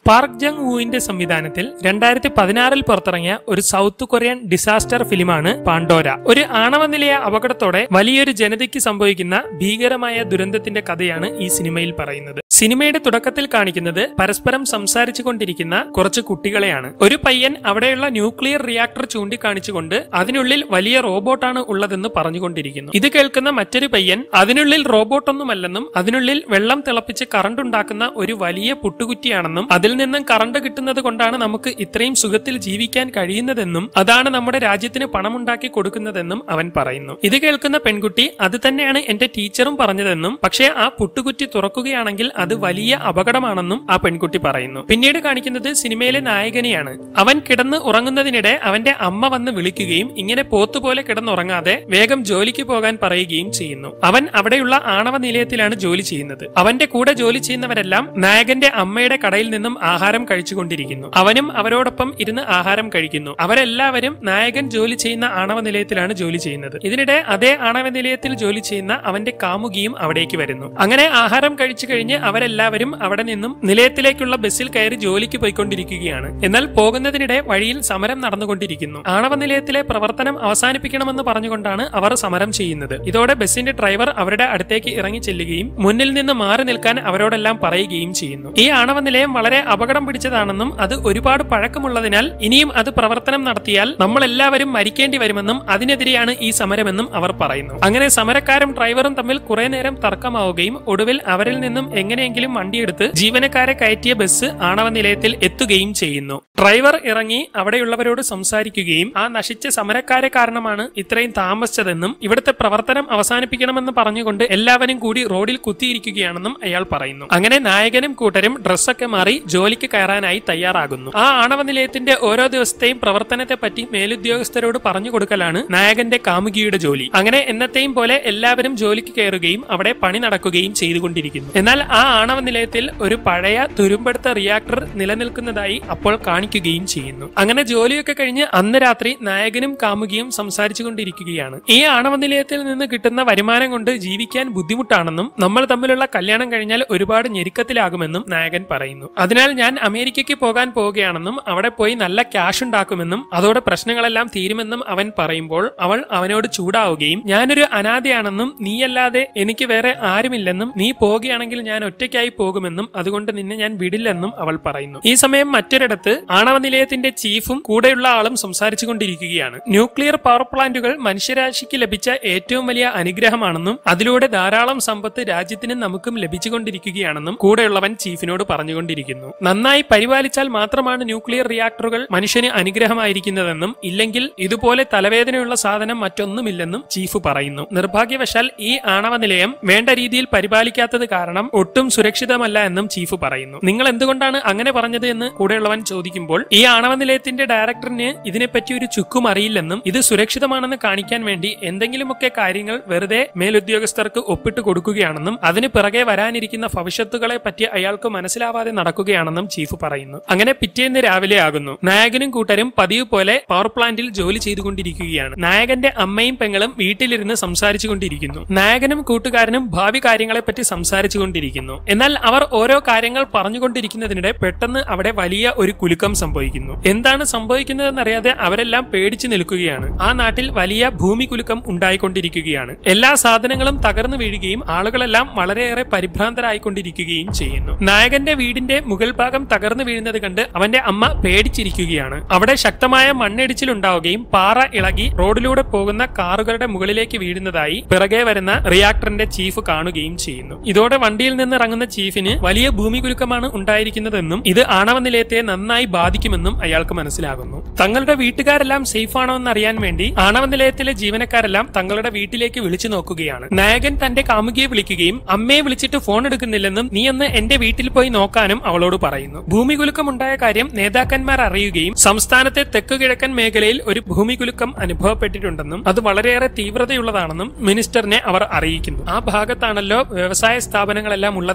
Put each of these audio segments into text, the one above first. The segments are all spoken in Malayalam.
പാർക്ക് ജങ് വൂവിന്റെ സംവിധാനത്തിൽ രണ്ടായിരത്തി പതിനാറിൽ പുറത്തിറങ്ങിയ ഒരു സൗത്ത് കൊറിയൻ ഡിസാസ്റ്റർ ഫിലിമാണ് പാണ്ഡോര ഒരു ആണവ നിലയ അപകടത്തോടെ വലിയൊരു ജനതയ്ക്ക് സംഭവിക്കുന്ന ഭീകരമായ ദുരന്തത്തിന്റെ കഥയാണ് ഈ സിനിമയിൽ പറയുന്നത് സിനിമയുടെ തുടക്കത്തിൽ കാണിക്കുന്നത് പരസ്പരം സംസാരിച്ചു കൊണ്ടിരിക്കുന്ന കുറച്ച് കുട്ടികളെയാണ് ഒരു പയ്യൻ അവിടെയുള്ള ന്യൂക്ലിയർ റിയാക്ടർ ചൂണ്ടിക്കാണിച്ചുകൊണ്ട് അതിനുള്ളിൽ വലിയ റോബോട്ടാണ് ഉള്ളതെന്ന് പറഞ്ഞുകൊണ്ടിരിക്കുന്നു ഇത് കേൾക്കുന്ന മറ്റൊരു പയ്യൻ അതിനുള്ളിൽ റോബോട്ടൊന്നുമല്ലെന്നും അതിനുള്ളിൽ വെള്ളം തിളപ്പിച്ച് കറണ്ട് ഉണ്ടാക്കുന്ന ഒരു വലിയ പുട്ടുകുറ്റിയാണെന്നും അതിൽ നിന്നും കറണ്ട് കിട്ടുന്നത് കൊണ്ടാണ് നമുക്ക് ഇത്രയും സുഖത്തിൽ ജീവിക്കാൻ കഴിയുന്നതെന്നും അതാണ് നമ്മുടെ രാജ്യത്തിന് പണമുണ്ടാക്കി കൊടുക്കുന്നതെന്നും അവൻ പറയുന്നു ഇത് കേൾക്കുന്ന പെൺകുട്ടി അത് തന്നെയാണ് എന്റെ ടീച്ചറും പറഞ്ഞതെന്നും പക്ഷേ ആ പുട്ടുകുറ്റി തുറക്കുകയാണെങ്കിൽ അത് വലിയ അപകടമാണെന്നും ആ പെൺകുട്ടി പറയുന്നു പിന്നീട് കാണിക്കുന്നത് സിനിമയിലെ നായകനെയാണ് അവൻ കിടന്ന് ഉറങ്ങുന്നതിനിടെ അവന്റെ അമ്മ വന്ന് വിളിക്കുകയും ഇങ്ങനെ പോത്തുപോലെ കിടന്നുറങ്ങാതെ വേഗം ജോലിക്ക് പോകാൻ പറയുകയും ചെയ്യുന്നു അവൻ അവിടെയുള്ള ആണവ നിലയത്തിലാണ് ജോലി ചെയ്യുന്നത് അവന്റെ കൂടെ ജോലി ചെയ്യുന്നവരെല്ലാം നായകന്റെ അമ്മയുടെ കടയിൽ നിന്നും ആഹാരം കഴിച്ചുകൊണ്ടിരിക്കുന്നു അവനും അവരോടൊപ്പം ഇരുന്ന് ആഹാരം കഴിക്കുന്നു അവരെല്ലാവരും നായകൻ ജോലി ചെയ്യുന്ന ആണവ നിലയത്തിലാണ് ജോലി ചെയ്യുന്നത് ഇതിനിടെ അതേ ആണവ നിലയത്തിൽ ജോലി ചെയ്യുന്ന അവന്റെ കാമുകിയും അവിടേക്ക് വരുന്നു അങ്ങനെ ആഹാരം കഴിച്ചു കഴിഞ്ഞ് അവരെല്ലാവരും അവിടെ നിന്നും നിലയത്തിലേക്കുള്ള ബസ്സിൽ കയറി ജോലിക്ക് പോയിക്കൊണ്ടിരിക്കുകയാണ് എന്നാൽ പോകുന്നതിനിടെ വഴിയിൽ സമരം നടന്നുകൊണ്ടിരിക്കുന്നു ആണവ നിലയത്തിലെ പ്രവർത്തനം അവസാനിപ്പിക്കണമെന്ന് പറഞ്ഞുകൊണ്ടാണ് അവർ സമരം ചെയ്യുന്നത് ഇതോടെ ബസ്സിന്റെ ഡ്രൈവർ അവരുടെ അടുത്തേക്ക് ഇറങ്ങി ചെല്ലുകയും മുന്നിൽ നിന്ന് മാറി നിൽക്കാൻ അവരോടെല്ലാം പറയുകയും ചെയ്യുന്നു ഈ ആണവ നിലയം വളരെ അപകടം പിടിച്ചതാണെന്നും അത് ഒരുപാട് പഴക്കമുള്ളതിനാൽ ഇനിയും അത് പ്രവർത്തനം നടത്തിയാൽ നമ്മൾ എല്ലാവരും മരിക്കേണ്ടി വരുമെന്നും അതിനെതിരെയാണ് ഈ സമരമെന്നും അവർ പറയുന്നു അങ്ങനെ സമരക്കാരും ഡ്രൈവറും തമ്മിൽ കുറെ നേരം തർക്കമാവുകയും ഒടുവിൽ അവരിൽ നിന്നും എങ്ങനെയെങ്കിലും വണ്ടിയെടുത്ത് ജീവനക്കാരെ കയറ്റിയ ബസ് ആണവ നിലയത്തിൽ എത്തുകയും ചെയ്യുന്നു ഡ്രൈവർ ഇറങ്ങി അവിടെയുള്ളവരോട് സംസാരിക്കുകയും ആ നശിച്ച സമരക്കാരെ കാരണമാണ് ഇത്രയും താമസിച്ചതെന്നും ഇവിടുത്തെ പ്രവർത്തനം അവസാനിപ്പിക്കണമെന്ന് പറഞ്ഞുകൊണ്ട് എല്ലാവരും കൂടി റോഡിൽ കുത്തിയിരിക്കുകയാണെന്നും അയാൾ പറയുന്നു അങ്ങനെ നായകനും കൂട്ടരും ഡ്രസ്സൊക്കെ മാറി ജോലിക്ക് കയറാനായി തയ്യാറാകുന്നു ആ ആണവ നിലയത്തിന്റെ ഓരോ ദിവസത്തെയും പ്രവർത്തനത്തെ പറ്റി മേലുദ്യോഗസ്ഥരോട് പറഞ്ഞു കൊടുക്കലാണ് നായകന്റെ കാമുകിയുടെ ജോലി അങ്ങനെ എന്നത്തെയും പോലെ എല്ലാവരും ജോലിക്ക് കയറുകയും അവിടെ പണി നടക്കുകയും ചെയ്തുകൊണ്ടിരിക്കുന്നു എന്നാൽ ആ ആണവ നിലയത്തിൽ ഒരു പഴയ തുരുമ്പെടുത്ത റിയാക്ടർ നിലനിൽക്കുന്നതായി അപ്പോൾ കാണിക്കുകയും ചെയ്യുന്നു അങ്ങനെ ജോലിയൊക്കെ കഴിഞ്ഞ് അന്ന് രാത്രി നായകനും കാമുകിയും സംസാരിച്ചു കൊണ്ടിരിക്കുകയാണ് ഈ ആണവ നിലയത്തിൽ നിന്ന് കിട്ടുന്ന വരുമാനം കൊണ്ട് ജീവിക്കാൻ ബുദ്ധിമുട്ടാണെന്നും നമ്മൾ തമ്മിലുള്ള കല്യാണം കഴിഞ്ഞാൽ ഒരുപാട് ഞെരുക്കത്തിലാകുമെന്നും നായകൻ പറയുന്നു അതിനാൽ ഞാൻ അമേരിക്കയ്ക്ക് പോകാൻ പോവുകയാണെന്നും അവിടെ പോയി നല്ല ക്യാഷ് ഉണ്ടാക്കുമെന്നും അതോടെ പ്രശ്നങ്ങളെല്ലാം തീരുമെന്നും അവൻ പറയുമ്പോൾ അവൾ അവനോട് ചൂടാവുകയും ഞാനൊരു അനാഥയാണെന്നും നീയല്ലാതെ എനിക്ക് വേറെ ആരുമില്ലെന്നും നീ പോവുകയാണെങ്കിൽ ഞാൻ ഒറ്റയ്ക്കായി പോകുമെന്നും അതുകൊണ്ട് നിന്നെ ഞാൻ വിടില്ലെന്നും അവൾ പറയുന്നു ഈ സമയം മറ്റൊരിടത്ത് ആണവ നിലയത്തിന്റെ ചീഫും കൂടെയുള്ള ആളും സംസാരിച്ചു കൊണ്ടിരിക്കുകയാണ് ന്യൂക്ലിയർ പവർ പ്ലാന്റുകൾ മനുഷ്യരാശിക്ക് ലഭിച്ച ഏറ്റവും വലിയ അനുഗ്രഹമാണെന്നും അതിലൂടെ ധാരാളം സമ്പത്ത് രാജ്യത്തിനും നമുക്കും ലഭിച്ചുകൊണ്ടിരിക്കുകയാണെന്നും കൂടെയുള്ളവൻ ചീഫിനോട് പറഞ്ഞുകൊണ്ടിരിക്കുന്നു നന്നായി പരിപാലിച്ചാൽ മാത്രമാണ് ന്യൂക്ലിയർ റിയാക്ടറുകൾ മനുഷ്യന് അനുഗ്രഹമായിരിക്കുന്നതെന്നും ഇല്ലെങ്കിൽ ഇതുപോലെ തലവേദനയുള്ള സാധനം മറ്റൊന്നുമില്ലെന്നും ചീഫ് പറയുന്നു നിർഭാഗ്യവശാൽ ഈ ആണവ നിലയം വേണ്ട രീതിയിൽ പരിപാലിക്കാത്തത് കാരണം ഒട്ടും സുരക്ഷിതമല്ല എന്നും ചീഫ് പറയുന്നു നിങ്ങൾ എന്തുകൊണ്ടാണ് അങ്ങനെ പറഞ്ഞത് എന്ന് കൂടെയുള്ളവൻ ചോദിക്കുമ്പോൾ ഈ ആണവ നിലയത്തിന്റെ ഡയറക്ടറിന് ഇതിനെപ്പറ്റി ഒരു ചുക്കും അറിയില്ലെന്നും ഇത് സുരക്ഷിതമാണെന്ന് കാണിക്കാൻ വേണ്ടി എന്തെങ്കിലുമൊക്കെ കാര്യങ്ങൾ വെറുതെ മേലുദ്യോഗസ്ഥർക്ക് ഒപ്പിട്ട് കൊടുക്കുകയാണെന്നും അതിന് പിറകെ വരാനിരിക്കുന്ന ഭവിഷ്യത്തുകളെ പറ്റി അയാൾക്ക് മനസ്സിലാവാതെ നടക്കുകയാണെന്നും ചീഫ് പറയുന്നു അങ്ങനെ പിറ്റേന്ന് രാവിലെ ആകുന്നു നായകനും കൂട്ടരും പതിവ് പോലെ പവർ പ്ലാന്റിൽ ജോലി ചെയ്തുകൊണ്ടിരിക്കുകയാണ് നായകന്റെ അമ്മയും പെങ്ങളും വീട്ടിലിരുന്ന് സംസാരിച്ചു കൊണ്ടിരിക്കുന്നു നായകനും കൂട്ടുകാരനും ഭാവി കാര്യങ്ങളെ പറ്റി സംസാരിച്ചു കൊണ്ടിരിക്കുന്നു എന്നാൽ അവർ ഓരോ കാര്യങ്ങൾ പറഞ്ഞുകൊണ്ടിരിക്കുന്നതിനിടെ പെട്ടെന്ന് അവിടെ വലിയ ഒരു കുലുക്കം സംഭവിക്കുന്നു എന്താണ് സംഭവിക്കുന്നതെന്നറിയാതെ അവരെല്ലാം പേടിച്ചു നിൽക്കുകയാണ് ആ നാട്ടിൽ വലിയ ഭൂമി കുലുക്കം ഉണ്ടായിക്കൊണ്ടിരിക്കുകയാണ് എല്ലാ സാധനങ്ങളും തകർന്നു വീഴുകയും ആളുകളെല്ലാം വളരെയേറെ പരിഭ്രാന്തരായിക്കൊണ്ടിരിക്കുകയും ചെയ്യുന്നു നായകന്റെ വീടിന്റെ മുകൾ ഭാഗം തകർന്നു വീഴുന്നത് കണ്ട് അവന്റെ അമ്മ പേടിച്ചിരിക്കുകയാണ് അവിടെ ശക്തമായ മണ്ണിടിച്ചിൽ ഉണ്ടാവുകയും പാറ ഇളകി റോഡിലൂടെ പോകുന്ന കാറുകളുടെ മുകളിലേക്ക് വീഴുന്നതായി പിറകെ വരുന്ന റിയാക്ടറിന്റെ ചീഫ് കാണുകയും ചെയ്യുന്നു ഇതോടെ വണ്ടിയിൽ നിന്ന് ഇറങ്ങുന്ന ചീഫിന് വലിയ ഭൂമി കുലുക്കമാണ് ഉണ്ടായിരിക്കുന്നതെന്നും ഇത് ആണവ നിലയത്തെ നന്നായി ബാധിക്കുമെന്നും അയാൾക്ക് മനസ്സിലാകുന്നു തങ്ങളുടെ വീട്ടുകാരെല്ലാം സേഫ് ആണോ എന്ന് അറിയാൻ വേണ്ടി ആണവ നിലയത്തിലെ ജീവനക്കാരെല്ലാം തങ്ങളുടെ വീട്ടിലേക്ക് വിളിച്ചു നോക്കുകയാണ് നായകൻ തന്റെ കാമുകിയെ വിളിക്കുകയും അമ്മയെ വിളിച്ചിട്ട് ഫോൺ എടുക്കുന്നില്ലെന്നും നീ ഒന്ന് എന്റെ വീട്ടിൽ പോയി നോക്കാനും അവളോട് പറയുന്നു ഭൂമി കുലുക്കം ഉണ്ടായ കാര്യം നേതാക്കന്മാർ അറിയുകയും സംസ്ഥാനത്തെ തെക്കു കിഴക്കൻ മേഖലയിൽ ഒരു ഭൂമി കുലുക്കം അനുഭവപ്പെട്ടിട്ടുണ്ടെന്നും അത് വളരെയേറെ തീവ്രതയുള്ളതാണെന്നും മിനിസ്റ്ററിനെ അവർ അറിയിക്കുന്നു ആ ഭാഗത്താണല്ലോ വ്യവസായ സ്ഥാപനങ്ങളെല്ലാം ഉള്ളത്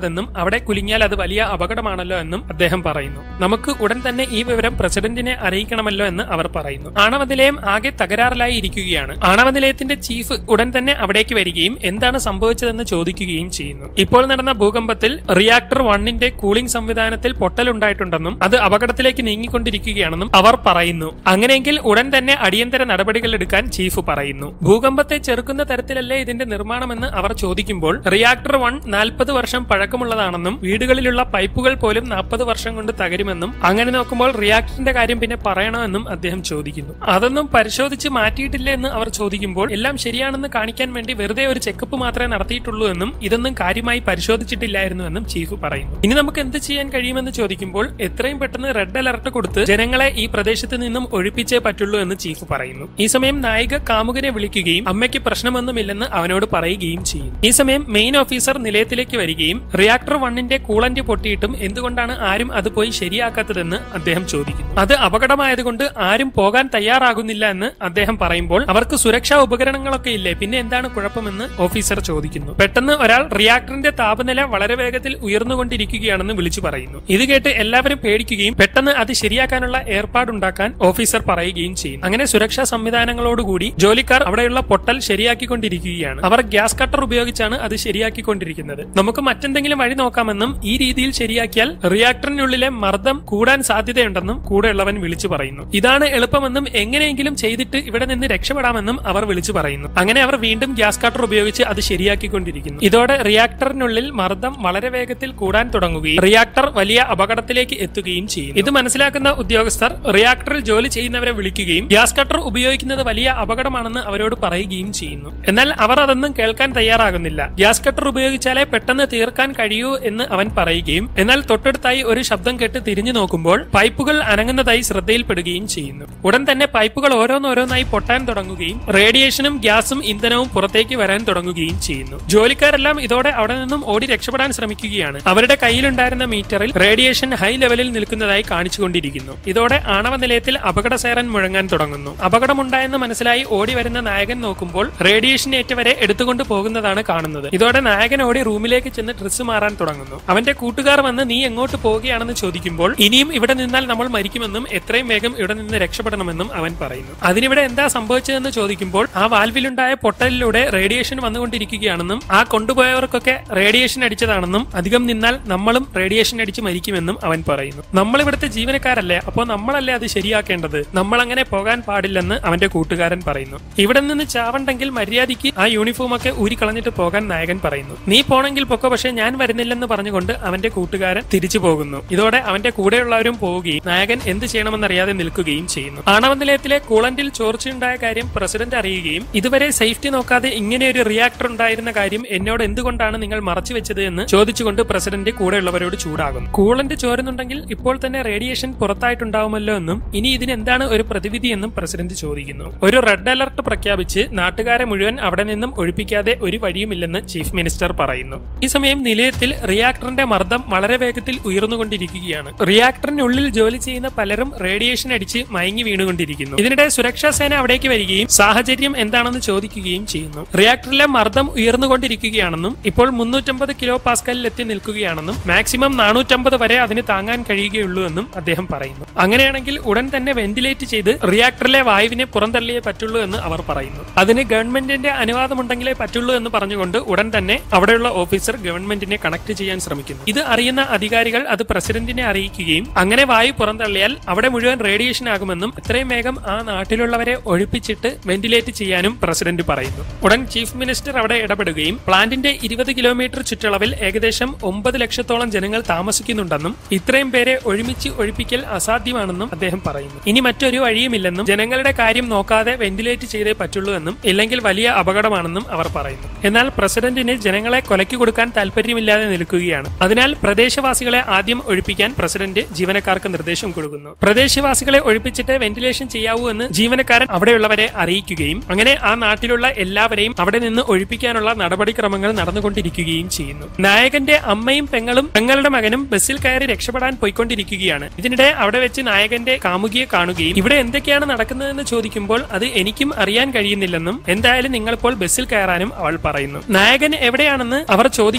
പോകേണ്ടതെന്നും അവിടെ കുലുങ്ങിയാൽ അത് വലിയ അപകടമാണല്ലോ എന്നും അദ്ദേഹം പറയുന്നു നമുക്ക് ഉടൻ തന്നെ ഈ വിവരം പ്രസിഡന്റിനെ അറിയിക്കണമല്ലോ എന്ന് അവർ പറയുന്നു ആണവ നിലയം ആകെ തകരാറിലായി ഇരിക്കുകയാണ് ആണവ നിലയത്തിന്റെ ചീഫ് ഉടൻ തന്നെ അവിടേക്ക് വരികയും എന്താണ് സംഭവിച്ചതെന്ന് ചോദിക്കുകയും ചെയ്യുന്നു ഇപ്പോൾ നടന്ന ഭൂകമ്പത്തിൽ റിയാക്ടർ വണ്ണിന്റെ കൂളിംഗ് സംവിധാനത്തിൽ പൊട്ടലുണ്ടായിട്ടുണ്ടെന്നും അത് അപകടത്തിലേക്ക് നീങ്ങിക്കൊണ്ടിരിക്കുകയാണെന്നും അവർ പറയുന്നു അങ്ങനെയെങ്കിൽ ഉടൻ തന്നെ അടിയന്തര നടപടികൾ എടുക്കാൻ ചീഫ് പറയുന്നു ഭൂകമ്പത്തെ ചെറുക്കുന്ന തരത്തിലല്ലേ ഇതിന്റെ നിർമ്മാണമെന്ന് അവർ ചോദിക്കുമ്പോൾ റിയാക്ടർ വൺ നാൽപ്പത് വർഷം പഴക്കമുള്ളതാണെന്നും വീടുകളിലുള്ള പൈപ്പുകൾ പോലും നാൽപ്പത് വർഷം കൊണ്ട് തകരുമെന്നും അങ്ങനെ നോക്കുമ്പോൾ റിയാക്ടറിന്റെ കാര്യം പിന്നെ പറയണമെന്നും അദ്ദേഹം ചോദിക്കുന്നു അതൊന്നും പരിശോധിച്ച് മാറ്റിയിട്ടില്ല എന്ന് അവർ ചോദിക്കുമ്പോൾ എല്ലാം ശരിയാണെന്ന് കാണിക്കാൻ വേണ്ടി വെറുതെ ഒരു ചെക്കപ്പ് മാത്രമേ നടത്തിയിട്ടുള്ളൂ എന്നും ഇതൊന്നും കാര്യമായി പരിശോധിച്ചിട്ടില്ലായിരുന്നു എന്നും ചീഫ് പറയുന്നു ഇനി നമുക്ക് എന്ത് ചെയ്യാൻ കഴിയുമെന്ന് ചോദിക്കുമ്പോൾ എത്രയും പെട്ടെന്ന് റെഡ് അലർട്ട് കൊടുത്ത് ജനങ്ങളെ ഈ പ്രദേശത്ത് നിന്നും ഒഴിപ്പിച്ചേ പറ്റുള്ളൂ എന്ന് ചീഫ് പറയുന്നു ഈ സമയം നായിക കാമുകനെ വിളിക്കുകയും അമ്മയ്ക്ക് പ്രശ്നമൊന്നുമില്ലെന്ന് അവനോട് പറയുകയും ചെയ്യും ഈ സമയം മെയിൻ ഓഫീസർ നിലയത്തിലേക്ക് വരികയും റിയാക്ടർ വണ്ണിന്റെ കൂളന്റ് പൊട്ടിയിട്ടും എന്തുകൊണ്ടാണ് ആരും അത് പോയി ശരിയാക്കാത്തതെന്ന് അദ്ദേഹം ചോദിക്കുന്നു അത് അപകടമായതുകൊണ്ട് ആരും പോകാൻ തയ്യാറാകുന്നില്ല എന്ന് അദ്ദേഹം പറയുമ്പോൾ അവർക്ക് സുരക്ഷാ ഉപകരണങ്ങളൊക്കെ ഇല്ലേ പിന്നെ എന്താണ് കുഴപ്പമെന്ന് ഓഫീസർ ചോദിക്കുന്നു പെട്ടെന്ന് ഒരാൾ റിയാക്ടറിന്റെ താപനില വളരെ വേഗത്തിൽ ഉയർന്നുകൊണ്ടിരിക്കുകയാണെന്ന് വിളിച്ചു പറയുന്നു ഇത് കേട്ട് എല്ലാവരും പേടിക്കുകയും പെട്ടെന്ന് അത് ശരിയാക്കാനുള്ള ഏർപ്പാടുണ്ടാക്കാൻ ഓഫീസർ പറയുകയും ചെയ്യും അങ്ങനെ സുരക്ഷാ സംവിധാനങ്ങളോടുകൂടി ജോലിക്കാർ അവിടെയുള്ള പൊട്ടൽ ശരിയാക്കിക്കൊണ്ടിരിക്കുകയാണ് അവർ ഗ്യാസ് കട്ടർ ഉപയോഗിച്ചാണ് അത് ശരിയാക്കിക്കൊണ്ടിരിക്കുന്നത് നമുക്ക് മറ്റെന്തെങ്കിലും വഴി നോക്കാമെന്നും ഈ രീതിയിൽ ശരിയാക്കിയാൽ റിയാക്ടറിനുള്ളിലെ മർദ്ദം കൂടാൻ സാധ്യതയുണ്ടെന്നും കൂടെയുള്ളവൻ വിളിച്ചു പറയുന്നു ഇതാണ് എളുപ്പമെന്നും എങ്ങനെയെങ്കിലും ചെയ്തിട്ട് ഇവിടെ നിന്ന് രക്ഷപ്പെടാമെന്നും അവർ വിളിച്ചു പറയുന്നു അങ്ങനെ അവർ വീണ്ടും ഗ്യാസ് കട്ടർ ഉപയോഗിച്ച് അത് ശരിയാക്കിക്കൊണ്ടിരിക്കുന്നു ഇതോടെ റിയാക്ടറിനുള്ളിൽ മർദ്ദം വളരെ വേഗത്തിൽ കൂടാൻ തുടങ്ങുകയും റിയാക്ടർ വലിയ അപകടത്തിലേക്ക് എത്തുകയും ചെയ്യും ഇത് മനസ്സിലാക്കുന്ന ഉദ്യോഗസ്ഥർ റിയാക്ടറിൽ ജോലി ചെയ്യുന്നവരെ വിളിക്കുകയും ഗ്യാസ് കട്ടർ ഉപയോഗിക്കുന്നത് വലിയ അപകടമാണെന്ന് അവരോട് പറയുകയും ചെയ്യുന്നു എന്നാൽ അവർ അതൊന്നും കേൾക്കാൻ തയ്യാറാകുന്നില്ല ഗ്യാസ് കട്ടർ ഉപയോഗിച്ചാലേ പെട്ടെന്ന് തീർക്കാൻ കഴിയൂ എന്ന് അവൻ പറയുകയും എന്നാൽ തൊട്ടടുത്തായി ഒരു ശബ്ദം കേട്ട് തിരിഞ്ഞു നോക്കുമ്പോൾ പൈപ്പുകൾ അനങ്ങുന്നതായി ശ്രദ്ധയിൽപ്പെടുകയും ചെയ്യുന്നു ഉടൻ തന്നെ പൈപ്പുകൾ ഓരോന്നോരോന്നായി പൊട്ടാൻ തുടങ്ങുകയും റേഡിയേഷനും ഗ്യാസും ഇന്ധനവും പുറത്തേക്ക് വരാൻ തുടങ്ങുകയും ചെയ്യുന്നു ജോലിക്കാരെല്ലാം ഇതോടെ അവിടെ നിന്നും ഓടി രക്ഷപ്പെടാൻ ശ്രമിക്കുകയാണ് അവരുടെ കയ്യിലുണ്ടായിരുന്ന മീറ്ററിൽ റേഡിയേഷൻ ഹൈ ലെവലിൽ നിൽക്കുന്നതായി കാണിച്ചുകൊണ്ടിരിക്കുന്നു ഇതോടെ ആണവ നിലയത്തിൽ അപകട സൈറൻ മുഴങ്ങാൻ തുടങ്ങുന്നു അപകടമുണ്ടായെന്ന് മനസ്സിലായി ഓടി വരുന്ന നായകൻ നോക്കുമ്പോൾ റേഡിയേഷൻ ഏറ്റവരെ എടുത്തുകൊണ്ട് പോകുന്നതാണ് കാണുന്നത് ഇതോടെ നായകൻ ഓടി റൂമിലേക്ക് ചെന്ന് ഡ്രസ്സ് മാറാൻ തുടങ്ങുന്നു അവന്റെ കൂട്ടുകാർ വന്ന് നീ എങ്ങോട്ട് പോവുകയാണെന്ന് ചോദിക്കുമ്പോൾ ഇനിയും ഇവിടെ നിന്നാൽ നമ്മൾ മരിക്കുമെന്നും എത്രയും വേഗം ഇവിടെ നിന്ന് രക്ഷപ്പെടണമെന്നും അവൻ പറയുന്നു അതിനിവിടെ എന്താ സംഭവിച്ചതെന്ന് ചോദിക്കുമ്പോൾ ആ വാൽവിലുണ്ടായ പൊട്ടലിലൂടെ റേഡിയേഷൻ വന്നുകൊണ്ടിരിക്കുകയാണെന്നും ആ കൊണ്ടുപോയവർക്കൊക്കെ റേഡിയേഷൻ അടിച്ചതാണെന്നും അധികം നിന്നാൽ നമ്മളും റേഡിയേഷൻ അടിച്ച് മരിക്കുമെന്നും അവൻ പറയുന്നു നമ്മൾ ഇവിടുത്തെ ജീവനക്കാരല്ലേ അപ്പോൾ നമ്മളല്ലേ അത് ശരിയാക്കേണ്ടത് നമ്മൾ അങ്ങനെ പോകാൻ പാടില്ലെന്ന് അവന്റെ കൂട്ടുകാരൻ പറയുന്നു ഇവിടെ നിന്ന് ചാവണ്ടെങ്കിൽ മര്യാദയ്ക്ക് ആ യൂണിഫോം ഒക്കെ ഊരിക്കളഞ്ഞിട്ട് പോകാൻ നായകൻ പറയുന്നു നീ പോണെങ്കിൽ പൊക്കോ പക്ഷെ ഞാൻ വരുന്നില്ലെന്ന് പറഞ്ഞുകൊണ്ട് അവന്റെ കൂട്ടുകാരൻ തിരിച്ചു പോകുന്നു ഇതോടെ അവന്റെ കൂടെയുള്ളവരും പോവുകയും നായകൻ എന്ത് ചെയ്യണമെന്നറിയാതെ നിൽക്കുകയും ചെയ്യുന്നു ആണവ നിലയത്തിലെ കൂളന്റിൽ ചോർച്ചയുണ്ടായ കാര്യം പ്രസിഡന്റ് അറിയുകയും ഇതുവരെ സേഫ്റ്റി നോക്കാതെ ഇങ്ങനെ ഒരു റിയാക്ടർ ഉണ്ടായിരുന്ന കാര്യം എന്നോട് എന്തുകൊണ്ടാണ് നിങ്ങൾ മറച്ചു വെച്ചത് എന്ന് ചോദിച്ചുകൊണ്ട് പ്രസിഡന്റ് കൂടെയുള്ളവരോട് ചൂടാകുന്നു കൂളന്റ് ചോരുന്നുണ്ടെങ്കിൽ ഇപ്പോൾ തന്നെ റേഡിയേഷൻ പുറത്തായിട്ടുണ്ടാവുമല്ലോ എന്നും ഇനി ഇതിന് എന്താണ് ഒരു പ്രതിവിധി എന്നും പ്രസിഡന്റ് ചോദിക്കുന്നു ഒരു റെഡ് അലർട്ട് പ്രഖ്യാപിച്ച് നാട്ടുകാരെ മുഴുവൻ അവിടെ നിന്നും ഒഴിപ്പിക്കാതെ ഒരു വഴിയുമില്ലെന്ന് ചീഫ് മിനിസ്റ്റർ പറയുന്നു ഈ സമയം നിലയത്തിൽ റിയാക്ടറിന്റെ മർദ്ദം വളരെ വേഗത്തിൽ ഉയർന്നുകൊണ്ടിരിക്കുകയാണ് റിയാക്ടറിനുള്ളിൽ ജോലി ചെയ്യുന്ന പലരും റേഡിയേഷൻ അടിച്ച് മയങ്ങി വീണുകൊണ്ടിരിക്കുന്നു ഇതിനിടെ സുരക്ഷാ സേന അവിടേക്ക് വരികയും സാഹചര്യം എന്താണെന്ന് ചോദിക്കുകയും ചെയ്യുന്നു റിയാക്ടറിലെ മർദ്ദം ഉയർന്നുകൊണ്ടിരിക്കുകയാണെന്നും ഇപ്പോൾ മുന്നൂറ്റമ്പത് കിലോ പാസ്കലിൽ എത്തി നിൽക്കുകയാണെന്നും മാക്സിമം നാനൂറ്റമ്പത് വരെ അതിന് താങ്ങാൻ കഴിയുകയുള്ളൂ എന്നും അദ്ദേഹം പറയുന്നു അങ്ങനെയാണെങ്കിൽ ഉടൻ തന്നെ വെന്റിലേറ്റ് ചെയ്ത് റിയാക്ടറിലെ വായുവിനെ പുറന്തള്ളിയേ പറ്റുള്ളൂ എന്ന് അവർ പറയുന്നു അതിന് ഗവൺമെന്റിന്റെ അനുവാദമുണ്ടെങ്കിലേ പറ്റുള്ളൂ എന്ന് പറഞ്ഞുകൊണ്ട് ഉടൻ തന്നെ അവിടെയുള്ള ഓഫീസർ ഗവൺമെന്റിനെ കണക്ട് ചെയ്യാൻ ശ്രമിക്കുന്നു ഇത് അറിയുന്ന അധികാരികൾ അത് പ്രസിഡന്റിനെ അറിയിക്കുകയും അങ്ങനെ വായു പുറന്തള്ളിയാൽ അവിടെ മുഴുവൻ റേഡിയേഷൻ ആകുമെന്നും എത്രയും വേഗം ആ നാട്ടിലുള്ളവരെ ഒഴിപ്പിച്ചിട്ട് വെന്റിലേറ്റ് ചെയ്യാനും പ്രസിഡന്റ് പറയുന്നു ഉടൻ ചീഫ് മിനിസ്റ്റർ അവിടെ ഇടപെടുകയും പ്ലാന്റിന്റെ ഇരുപത് കിലോമീറ്റർ ചുറ്റളവിൽ ഏകദേശം ഒമ്പത് ലക്ഷത്തോളം ജനങ്ങൾ താമസിക്കുന്നുണ്ടെന്നും ഇത്രയും പേരെ ഒരുമിച്ച് ഒഴിപ്പിക്കൽ അസാധ്യമാണെന്നും അദ്ദേഹം പറയുന്നു ഇനി മറ്റൊരു വഴിയുമില്ലെന്നും ജനങ്ങളുടെ കാര്യം നോക്കാതെ വെന്റിലേറ്റ് ചെയ്തേ പറ്റുള്ളൂ എന്നും ഇല്ലെങ്കിൽ വലിയ അപകടമാണെന്നും അവർ പറയുന്നു എന്നാൽ പ്രസിഡന്റിന് ജനങ്ങളെ കൊലയ്ക്ക് കൊടുക്കാൻ താല്പര്യമില്ലാതെ നിൽക്കുകയാണ് അതിനാൽ പ്രദേശവാസികളെ ആദ്യം ഒഴിപ്പിക്കാൻ പ്രസിഡന്റ് ജീവനക്കാർക്ക് നിർദ്ദേശം കൊടുക്കുന്നു പ്രദേശവാസികളെ ഒഴിപ്പിച്ചിട്ട് വെന്റിലേഷൻ ചെയ്യാവൂ എന്ന് ജീവനക്കാരൻ അവിടെയുള്ളവരെ അറിയിക്കുകയും അങ്ങനെ ആ നാട്ടിലുള്ള എല്ലാവരെയും അവിടെ നിന്ന് ഒഴിപ്പിക്കാനുള്ള നടപടിക്രമങ്ങൾ നടന്നുകൊണ്ടിരിക്കുകയും ചെയ്യുന്നു നായകന്റെ അമ്മയും പെങ്ങളും പെങ്ങളുടെ മകനും ബസ്സിൽ കയറി രക്ഷപ്പെടാൻ പോയിക്കൊണ്ടിരിക്കുകയാണ് ഇതിനിടെ അവിടെ വെച്ച് നായകന്റെ കാമുകിയെ കാണുകയും ഇവിടെ എന്തൊക്കെയാണ് നടക്കുന്നതെന്ന് ചോദിക്കുമ്പോൾ അത് എനിക്കും അറിയാൻ കഴിയുന്നില്ലെന്നും എന്തായാലും നിങ്ങളിപ്പോൾ ബസ്സിൽ കയറാനും അവൾ പറയുന്നു നായകൻ എവിടെയാണെന്ന് അവർ ചോദിക്കുമ്പോൾ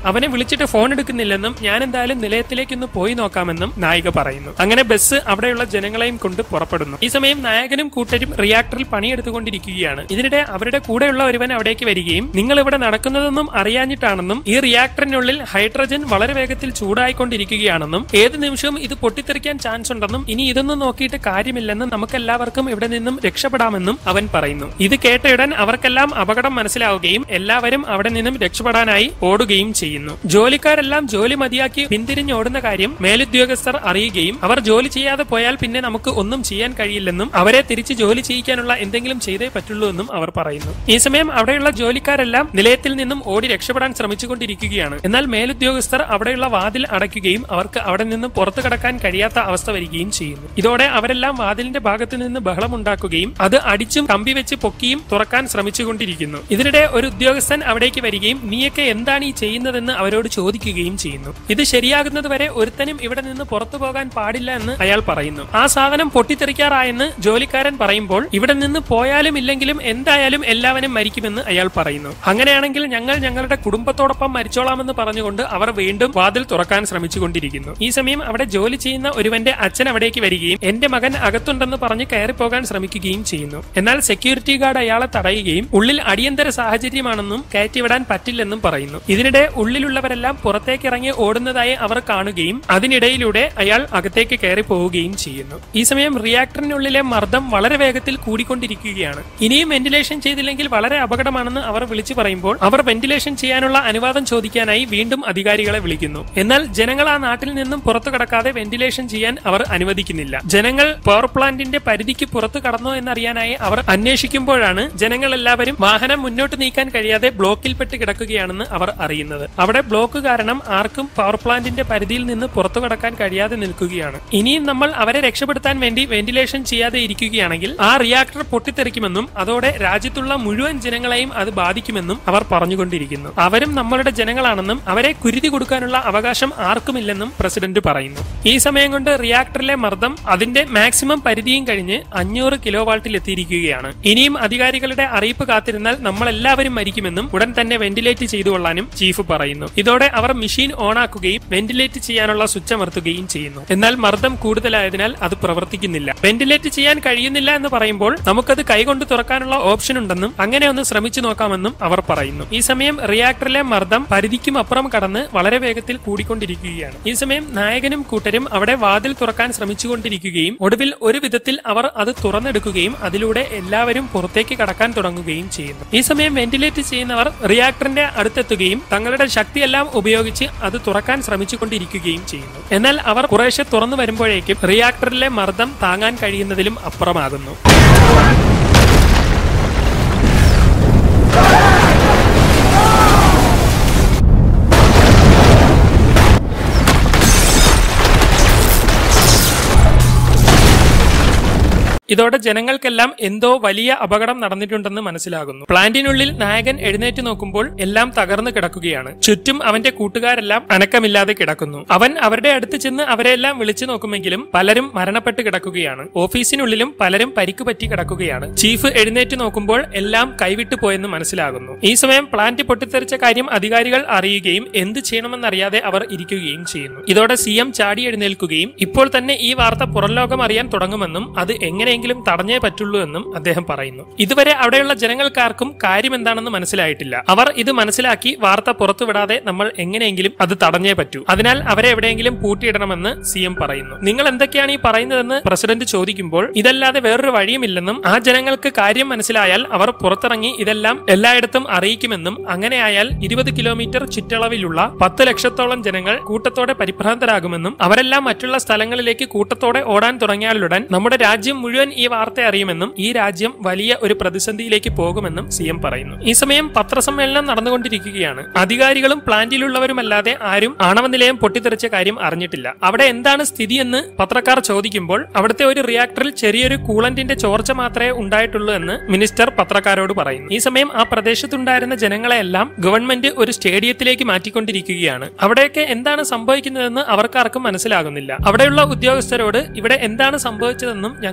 അവനെ വിളിച്ചിട്ട് ഫോൺ എടുക്കുന്നില്ലെന്നും ഞാൻ എന്തായാലും നിലയത്തിലേക്കൊന്ന് പോയി നോക്കാമെന്നും നായിക പറയുന്നു അങ്ങനെ ബസ് അവിടെയുള്ള ജനങ്ങളെയും കൊണ്ട് പുറപ്പെടുന്നു ഈ സമയം നായകനും കൂട്ടരും റിയാക്ടറിൽ പണിയെടുത്തുകൊണ്ടിരിക്കുകയാണ് ഇതിനിടെ അവരുടെ കൂടെയുള്ള ഒരുവൻ അവിടേക്ക് വരികയും നിങ്ങൾ ഇവിടെ നടക്കുന്നതൊന്നും അറിയാഞ്ഞിട്ടാണെന്നും ഈ റിയാക്ടറിനുള്ളിൽ ഹൈഡ്രജൻ വളരെ വേഗത്തിൽ ചൂടായിക്കൊണ്ടിരിക്കുകയാണെന്നും ഏത് നിമിഷവും ഇത് പൊട്ടിത്തെറിക്കാൻ ചാൻസ് ഉണ്ടെന്നും ഇനി ഇതൊന്നും നോക്കിയിട്ട് കാര്യമില്ലെന്നും നമുക്കെല്ലാവർക്കും ഇവിടെ നിന്നും രക്ഷപ്പെടാമെന്നും അവൻ പറയുന്നു ഇത് കേട്ടയുടൻ അവർക്കെല്ലാം അപകടം മനസ്സിലാവുകയും എല്ലാവരും അവിടെ നിന്നും രക്ഷപ്പെടാനായി ഓടുകയും ചെയ്യുന്നു ജോലിക്കാരെല്ലാം ജോലി മതിയാക്കി പിന്തിരിഞ്ഞോടുന്ന കാര്യം മേലുദ്യോഗസ്ഥർ അറിയുകയും അവർ ജോലി ചെയ്യാതെ പോയാൽ പിന്നെ നമുക്ക് ഒന്നും ചെയ്യാൻ കഴിയില്ലെന്നും അവരെ തിരിച്ച് ജോലി ചെയ്യിക്കാനുള്ള എന്തെങ്കിലും ചെയ്തേ പറ്റുള്ളൂ എന്നും അവർ പറയുന്നു ഈ സമയം അവിടെയുള്ള ജോലിക്കാരെല്ലാം നിലയത്തിൽ നിന്നും ഓടി രക്ഷപ്പെടാൻ ശ്രമിച്ചുകൊണ്ടിരിക്കുകയാണ് എന്നാൽ മേലുദ്യോഗസ്ഥർ അവിടെയുള്ള വാതിൽ അടയ്ക്കുകയും അവർക്ക് അവിടെ നിന്ന് പുറത്തു കടക്കാൻ കഴിയാത്ത അവസ്ഥ വരികയും ചെയ്യുന്നു ഇതോടെ അവരെല്ലാം വാതിലിന്റെ ഭാഗത്ത് നിന്ന് ബഹളമുണ്ടാക്കുകയും അത് അടിച്ചും കമ്പി വെച്ച് പൊക്കിയും തുറക്കാൻ ശ്രമിച്ചുകൊണ്ടിരിക്കുന്നു ഇതിനിടെ ഒരു ഉദ്യോഗസ്ഥൻ അവിടേക്ക് വരികയും നീയൊക്കെ എന്താണ് ഈ ചെയ്യുന്നതെന്ന് അവരോട് ചോദിക്കുകയും ചെയ്യുന്നു ഇത് ശരിയാകുന്നത് വരെ ഒരുത്തനും ഇവിടെ നിന്ന് പുറത്തു പോകാൻ പാടില്ല എന്ന് അയാൾ പറയുന്നു ആ സാധനം പൊട്ടിത്തെറിക്കാറായെന്ന് ജോലിക്കാരൻ പറയുമ്പോൾ ഇവിടെ നിന്ന് പോയാലും ഇല്ലെങ്കിലും എന്തായാലും എല്ലാവരും മരിക്കുമെന്ന് അയാൾ പറയുന്നു അങ്ങനെയാണെങ്കിൽ ഞങ്ങൾ ഞങ്ങളുടെ കുടുംബത്തോടൊപ്പം മരിച്ചോളാമെന്ന് പറഞ്ഞുകൊണ്ട് അവർ വീണ്ടും വാതിൽ തുറക്കാൻ ശ്രമിച്ചുകൊണ്ടിരിക്കുന്നു ഈ സമയം അവിടെ ജോലി ചെയ്യുന്ന ഒരുവന്റെ അച്ഛൻ അവിടേക്ക് വരികയും എന്റെ മകൻ അകത്തുണ്ടെന്ന് പറഞ്ഞ് കയറിപ്പോകാൻ ശ്രമിക്കുകയും ചെയ്യുന്നു എന്നാൽ സെക്യൂരിറ്റി ഗാർഡ് അയാളെ തടയുകയും ഉള്ളിൽ അടിയന്തര സാഹചര്യമാണെന്നും കയറ്റിവിടാൻ പറ്റില്ലെന്നും പറയുന്നു ഇതിനിടെ ഉള്ളിലുള്ളവരെല്ലാം പുറത്തേക്ക് ഇറങ്ങി ഓടുന്നതായി അവർ കാണുകയും അതിനിടയിലൂടെ അയാൾ അകത്തേക്ക് കയറി പോവുകയും ചെയ്യുന്നു ഈ സമയം റിയാക്ടറിനുള്ളിലെ മർദ്ദം വളരെ വേഗത്തിൽ കൂടിക്കൊണ്ടിരിക്കുകയാണ് ഇനിയും വെന്റിലേഷൻ ചെയ്തില്ലെങ്കിൽ വളരെ അപകടമാണെന്ന് അവർ വിളിച്ചു പറയുമ്പോൾ അവർ വെന്റിലേഷൻ ചെയ്യാനുള്ള അനുവാദം ചോദിക്കാനായി വീണ്ടും അധികാരികളെ വിളിക്കുന്നു എന്നാൽ ജനങ്ങൾ ആ നാട്ടിൽ നിന്നും പുറത്തു കടക്കാതെ വെന്റിലേഷൻ ചെയ്യാൻ അവർ അനുവദിക്കുന്നില്ല ജനങ്ങൾ പവർ പ്ലാന്റിന്റെ പരിധിക്ക് പുറത്തു കടന്നോ എന്നറിയാനായി അവർ അന്വേഷിക്കുമ്പോഴാണ് ജനങ്ങൾ എല്ലാവരും വാഹനം മുന്നോട്ട് നീക്കാൻ കഴിയാതെ ബ്ലോക്കിൽപ്പെട്ട് കിടക്കുകയാണെന്ന് അവർ അറിയുന്നത് അവിടെ ബ്ലോക്ക് കാരണം ആർക്കും പവർ പ്ലാന്റിന്റെ പരിധിയിൽ നിന്ന് പുറത്തു കടക്കാൻ കഴിയാതെ നിൽക്കുകയാണ് ഇനിയും നമ്മൾ അവരെ രക്ഷപ്പെടുത്താൻ വേണ്ടി വെന്റിലേഷൻ ചെയ്യാതെ ഇരിക്കുകയാണെങ്കിൽ ആ റിയാക്ടർ പൊട്ടിത്തെറിക്കുമെന്നും അതോടെ രാജ്യത്തുള്ള മുഴുവൻ ജനങ്ങളെയും അത് ബാധിക്കുമെന്നും അവർ പറഞ്ഞുകൊണ്ടിരിക്കുന്നു അവരും നമ്മളുടെ ജനങ്ങളാണെന്നും അവരെ കുരുതി കൊടുക്കാനുള്ള അവകാശം ആർക്കുമില്ലെന്നും പ്രസിഡന്റ് പറയുന്നു ഈ സമയം കൊണ്ട് റിയാക്ടറിലെ മർദ്ദം അതിന്റെ മാക്സിമം പരിധിയും കഴിഞ്ഞ് അഞ്ഞൂറ് കിലോ വാൾട്ടിൽ എത്തിയിരിക്കുകയാണ് ഇനിയും അധികാരികളുടെ അറിയിപ്പ് കാത്തിരുന്നാൽ നമ്മൾ എല്ലാവരും മരിക്കുമെന്നും ഉടൻ തന്നെ വെന്റിലേറ്റ് ചെയ്തു കൊള്ളാനും ചീഫ് പറയുന്നു ഇതോടെ അവർ മെഷീൻ ഓണാക്കുകയും വെന്റിലേറ്റ് ചെയ്യാനുള്ള സ്വിച്ച് അമർത്തുകയും ചെയ്യുന്നു എന്നാൽ മർദ്ദം കൂടുതലായതിനാൽ അത് പ്രവർത്തിക്കുന്നില്ല വെന്റിലേറ്റ് ചെയ്യാൻ കഴിയുന്നില്ല എന്ന് പറയുമ്പോൾ നമുക്കത് കൈകൊണ്ട് തുറക്കാനുള്ള ഓപ്ഷൻ ഉണ്ടെന്നും അങ്ങനെ ഒന്ന് ശ്രമിച്ചു നോക്കാമെന്നും അവർ പറയുന്നു ഈ സമയം റിയാക്ടറിലെ മർദ്ദം പരിധിക്കും അപ്പുറം കടന്ന് വളരെ വേഗത്തിൽ കൂടിക്കൊണ്ടിരിക്കുകയാണ് ഈ സമയം നായകനും കൂട്ടരും അവിടെ വാതിൽ തുറക്കാൻ ശ്രമിച്ചുകൊണ്ടിരിക്കുകയും ഒടുവിൽ ഒരു വിധത്തിൽ അവർ അത് തുറന്നെടുക്കുകയും അതിലൂടെ എല്ലാവരും പുറത്തേക്ക് കടക്കാൻ തുടങ്ങുകയും ചെയ്യുന്നു ഈ സമയം വെന്റിലേറ്റ് ചെയ്യുന്നവർ റിയാക്ടറിന്റെ അടുത്തെത്തുകയും തങ്ങളുടെ ശക്തിയെല്ലാം ഉപയോഗിച്ച് അത് തുറക്കാൻ ശ്രമിച്ചുകൊണ്ടിരിക്കുകയും ചെയ്യുന്നു എന്നാൽ അവർ കുറേശ്ശെ തുറന്നു വരുമ്പോഴേക്കും റിയാക്ടറിലെ മർദ്ദം താങ്ങാൻ കഴിയുന്നതിലും അപ്പുറമാകുന്നു ഇതോടെ ജനങ്ങൾക്കെല്ലാം എന്തോ വലിയ അപകടം നടന്നിട്ടുണ്ടെന്ന് മനസ്സിലാകുന്നു പ്ലാന്റിനുള്ളിൽ നായകൻ എഴുന്നേറ്റ് നോക്കുമ്പോൾ എല്ലാം തകർന്നു കിടക്കുകയാണ് ചുറ്റും അവന്റെ കൂട്ടുകാരെല്ലാം അനക്കമില്ലാതെ കിടക്കുന്നു അവൻ അവരുടെ അടുത്ത് ചെന്ന് അവരെല്ലാം വിളിച്ചു നോക്കുമെങ്കിലും പലരും മരണപ്പെട്ട് കിടക്കുകയാണ് ഓഫീസിനുള്ളിലും പലരും പരിക്ക് പറ്റി കിടക്കുകയാണ് ചീഫ് എഴുന്നേറ്റ് നോക്കുമ്പോൾ എല്ലാം കൈവിട്ടു പോയെന്ന് മനസ്സിലാകുന്നു ഈ സമയം പ്ലാന്റ് പൊട്ടിത്തെറിച്ച കാര്യം അധികാരികൾ അറിയുകയും എന്ത് ചെയ്യണമെന്നറിയാതെ അവർ ഇരിക്കുകയും ചെയ്യുന്നു ഇതോടെ സി എം ചാടി എഴുന്നേൽക്കുകയും ഇപ്പോൾ തന്നെ ഈ വാർത്ത പുറം ലോകം അറിയാൻ തുടങ്ങുമെന്നും അത് എങ്ങനെയെങ്കിലും തടഞ്ഞേ പറ്റുള്ളൂ എന്നും അദ്ദേഹം പറയുന്നു ഇതുവരെ അവിടെയുള്ള ജനങ്ങൾക്കാർക്കും കാര്യം എന്താണെന്ന് മനസ്സിലായിട്ടില്ല അവർ ഇത് മനസ്സിലാക്കി വാർത്ത പുറത്തുവിടാതെ നമ്മൾ എങ്ങനെയെങ്കിലും അത് തടഞ്ഞേ പറ്റൂ അതിനാൽ അവരെ എവിടെയെങ്കിലും പൂട്ടിയിടണമെന്ന് സി എം പറയുന്നു നിങ്ങൾ എന്തൊക്കെയാണ് ഈ പറയുന്നതെന്ന് പ്രസിഡന്റ് ചോദിക്കുമ്പോൾ ഇതല്ലാതെ വേറൊരു വഴിയുമില്ലെന്നും ആ ജനങ്ങൾക്ക് കാര്യം മനസ്സിലായാൽ അവർ പുറത്തിറങ്ങി ഇതെല്ലാം എല്ലായിടത്തും അറിയിക്കുമെന്നും അങ്ങനെയായാൽ ഇരുപത് കിലോമീറ്റർ ചുറ്റളവിലുള്ള പത്ത് ലക്ഷത്തോളം ജനങ്ങൾ കൂട്ടത്തോടെ പരിഭ്രാന്തരാകുമെന്നും അവരെല്ലാം മറ്റുള്ള സ്ഥലങ്ങളിലേക്ക് കൂട്ടത്തോടെ ഓടാൻ തുടങ്ങിയാലുടൻ നമ്മുടെ രാജ്യം മുഴുവൻ ഈ വാർത്ത അറിയുമെന്നും ഈ രാജ്യം വലിയ ഒരു പ്രതിസന്ധിയിലേക്ക് പോകുമെന്നും സി എം പറയുന്നു ഈ സമയം പത്രസമ്മേളനം നടന്നുകൊണ്ടിരിക്കുകയാണ് അധികാരികളും പ്ലാന്റിലുള്ളവരുമല്ലാതെ ആരും ആണവ നിലയം പൊട്ടിത്തെറിച്ച കാര്യം അറിഞ്ഞിട്ടില്ല അവിടെ എന്താണ് സ്ഥിതിയെന്ന് പത്രക്കാർ ചോദിക്കുമ്പോൾ അവിടുത്തെ ഒരു റിയാക്ടറിൽ ചെറിയൊരു കൂളന്റിന്റെ ചോർച്ച മാത്രമേ ഉണ്ടായിട്ടുള്ളൂ എന്ന് മിനിസ്റ്റർ പത്രക്കാരോട് പറയുന്നു ഈ സമയം ആ പ്രദേശത്തുണ്ടായിരുന്ന ജനങ്ങളെല്ലാം ഗവൺമെന്റ് ഒരു സ്റ്റേഡിയത്തിലേക്ക് മാറ്റിക്കൊണ്ടിരിക്കുകയാണ് അവിടെയൊക്കെ എന്താണ് സംഭവിക്കുന്നതെന്ന് അവർക്കാർക്കും മനസ്സിലാകുന്നില്ല അവിടെയുള്ള ഉദ്യോഗസ്ഥരോട് ഇവിടെ എന്താണ് സംഭവിച്ചതെന്നും ഞങ്ങളെ എന്തിനു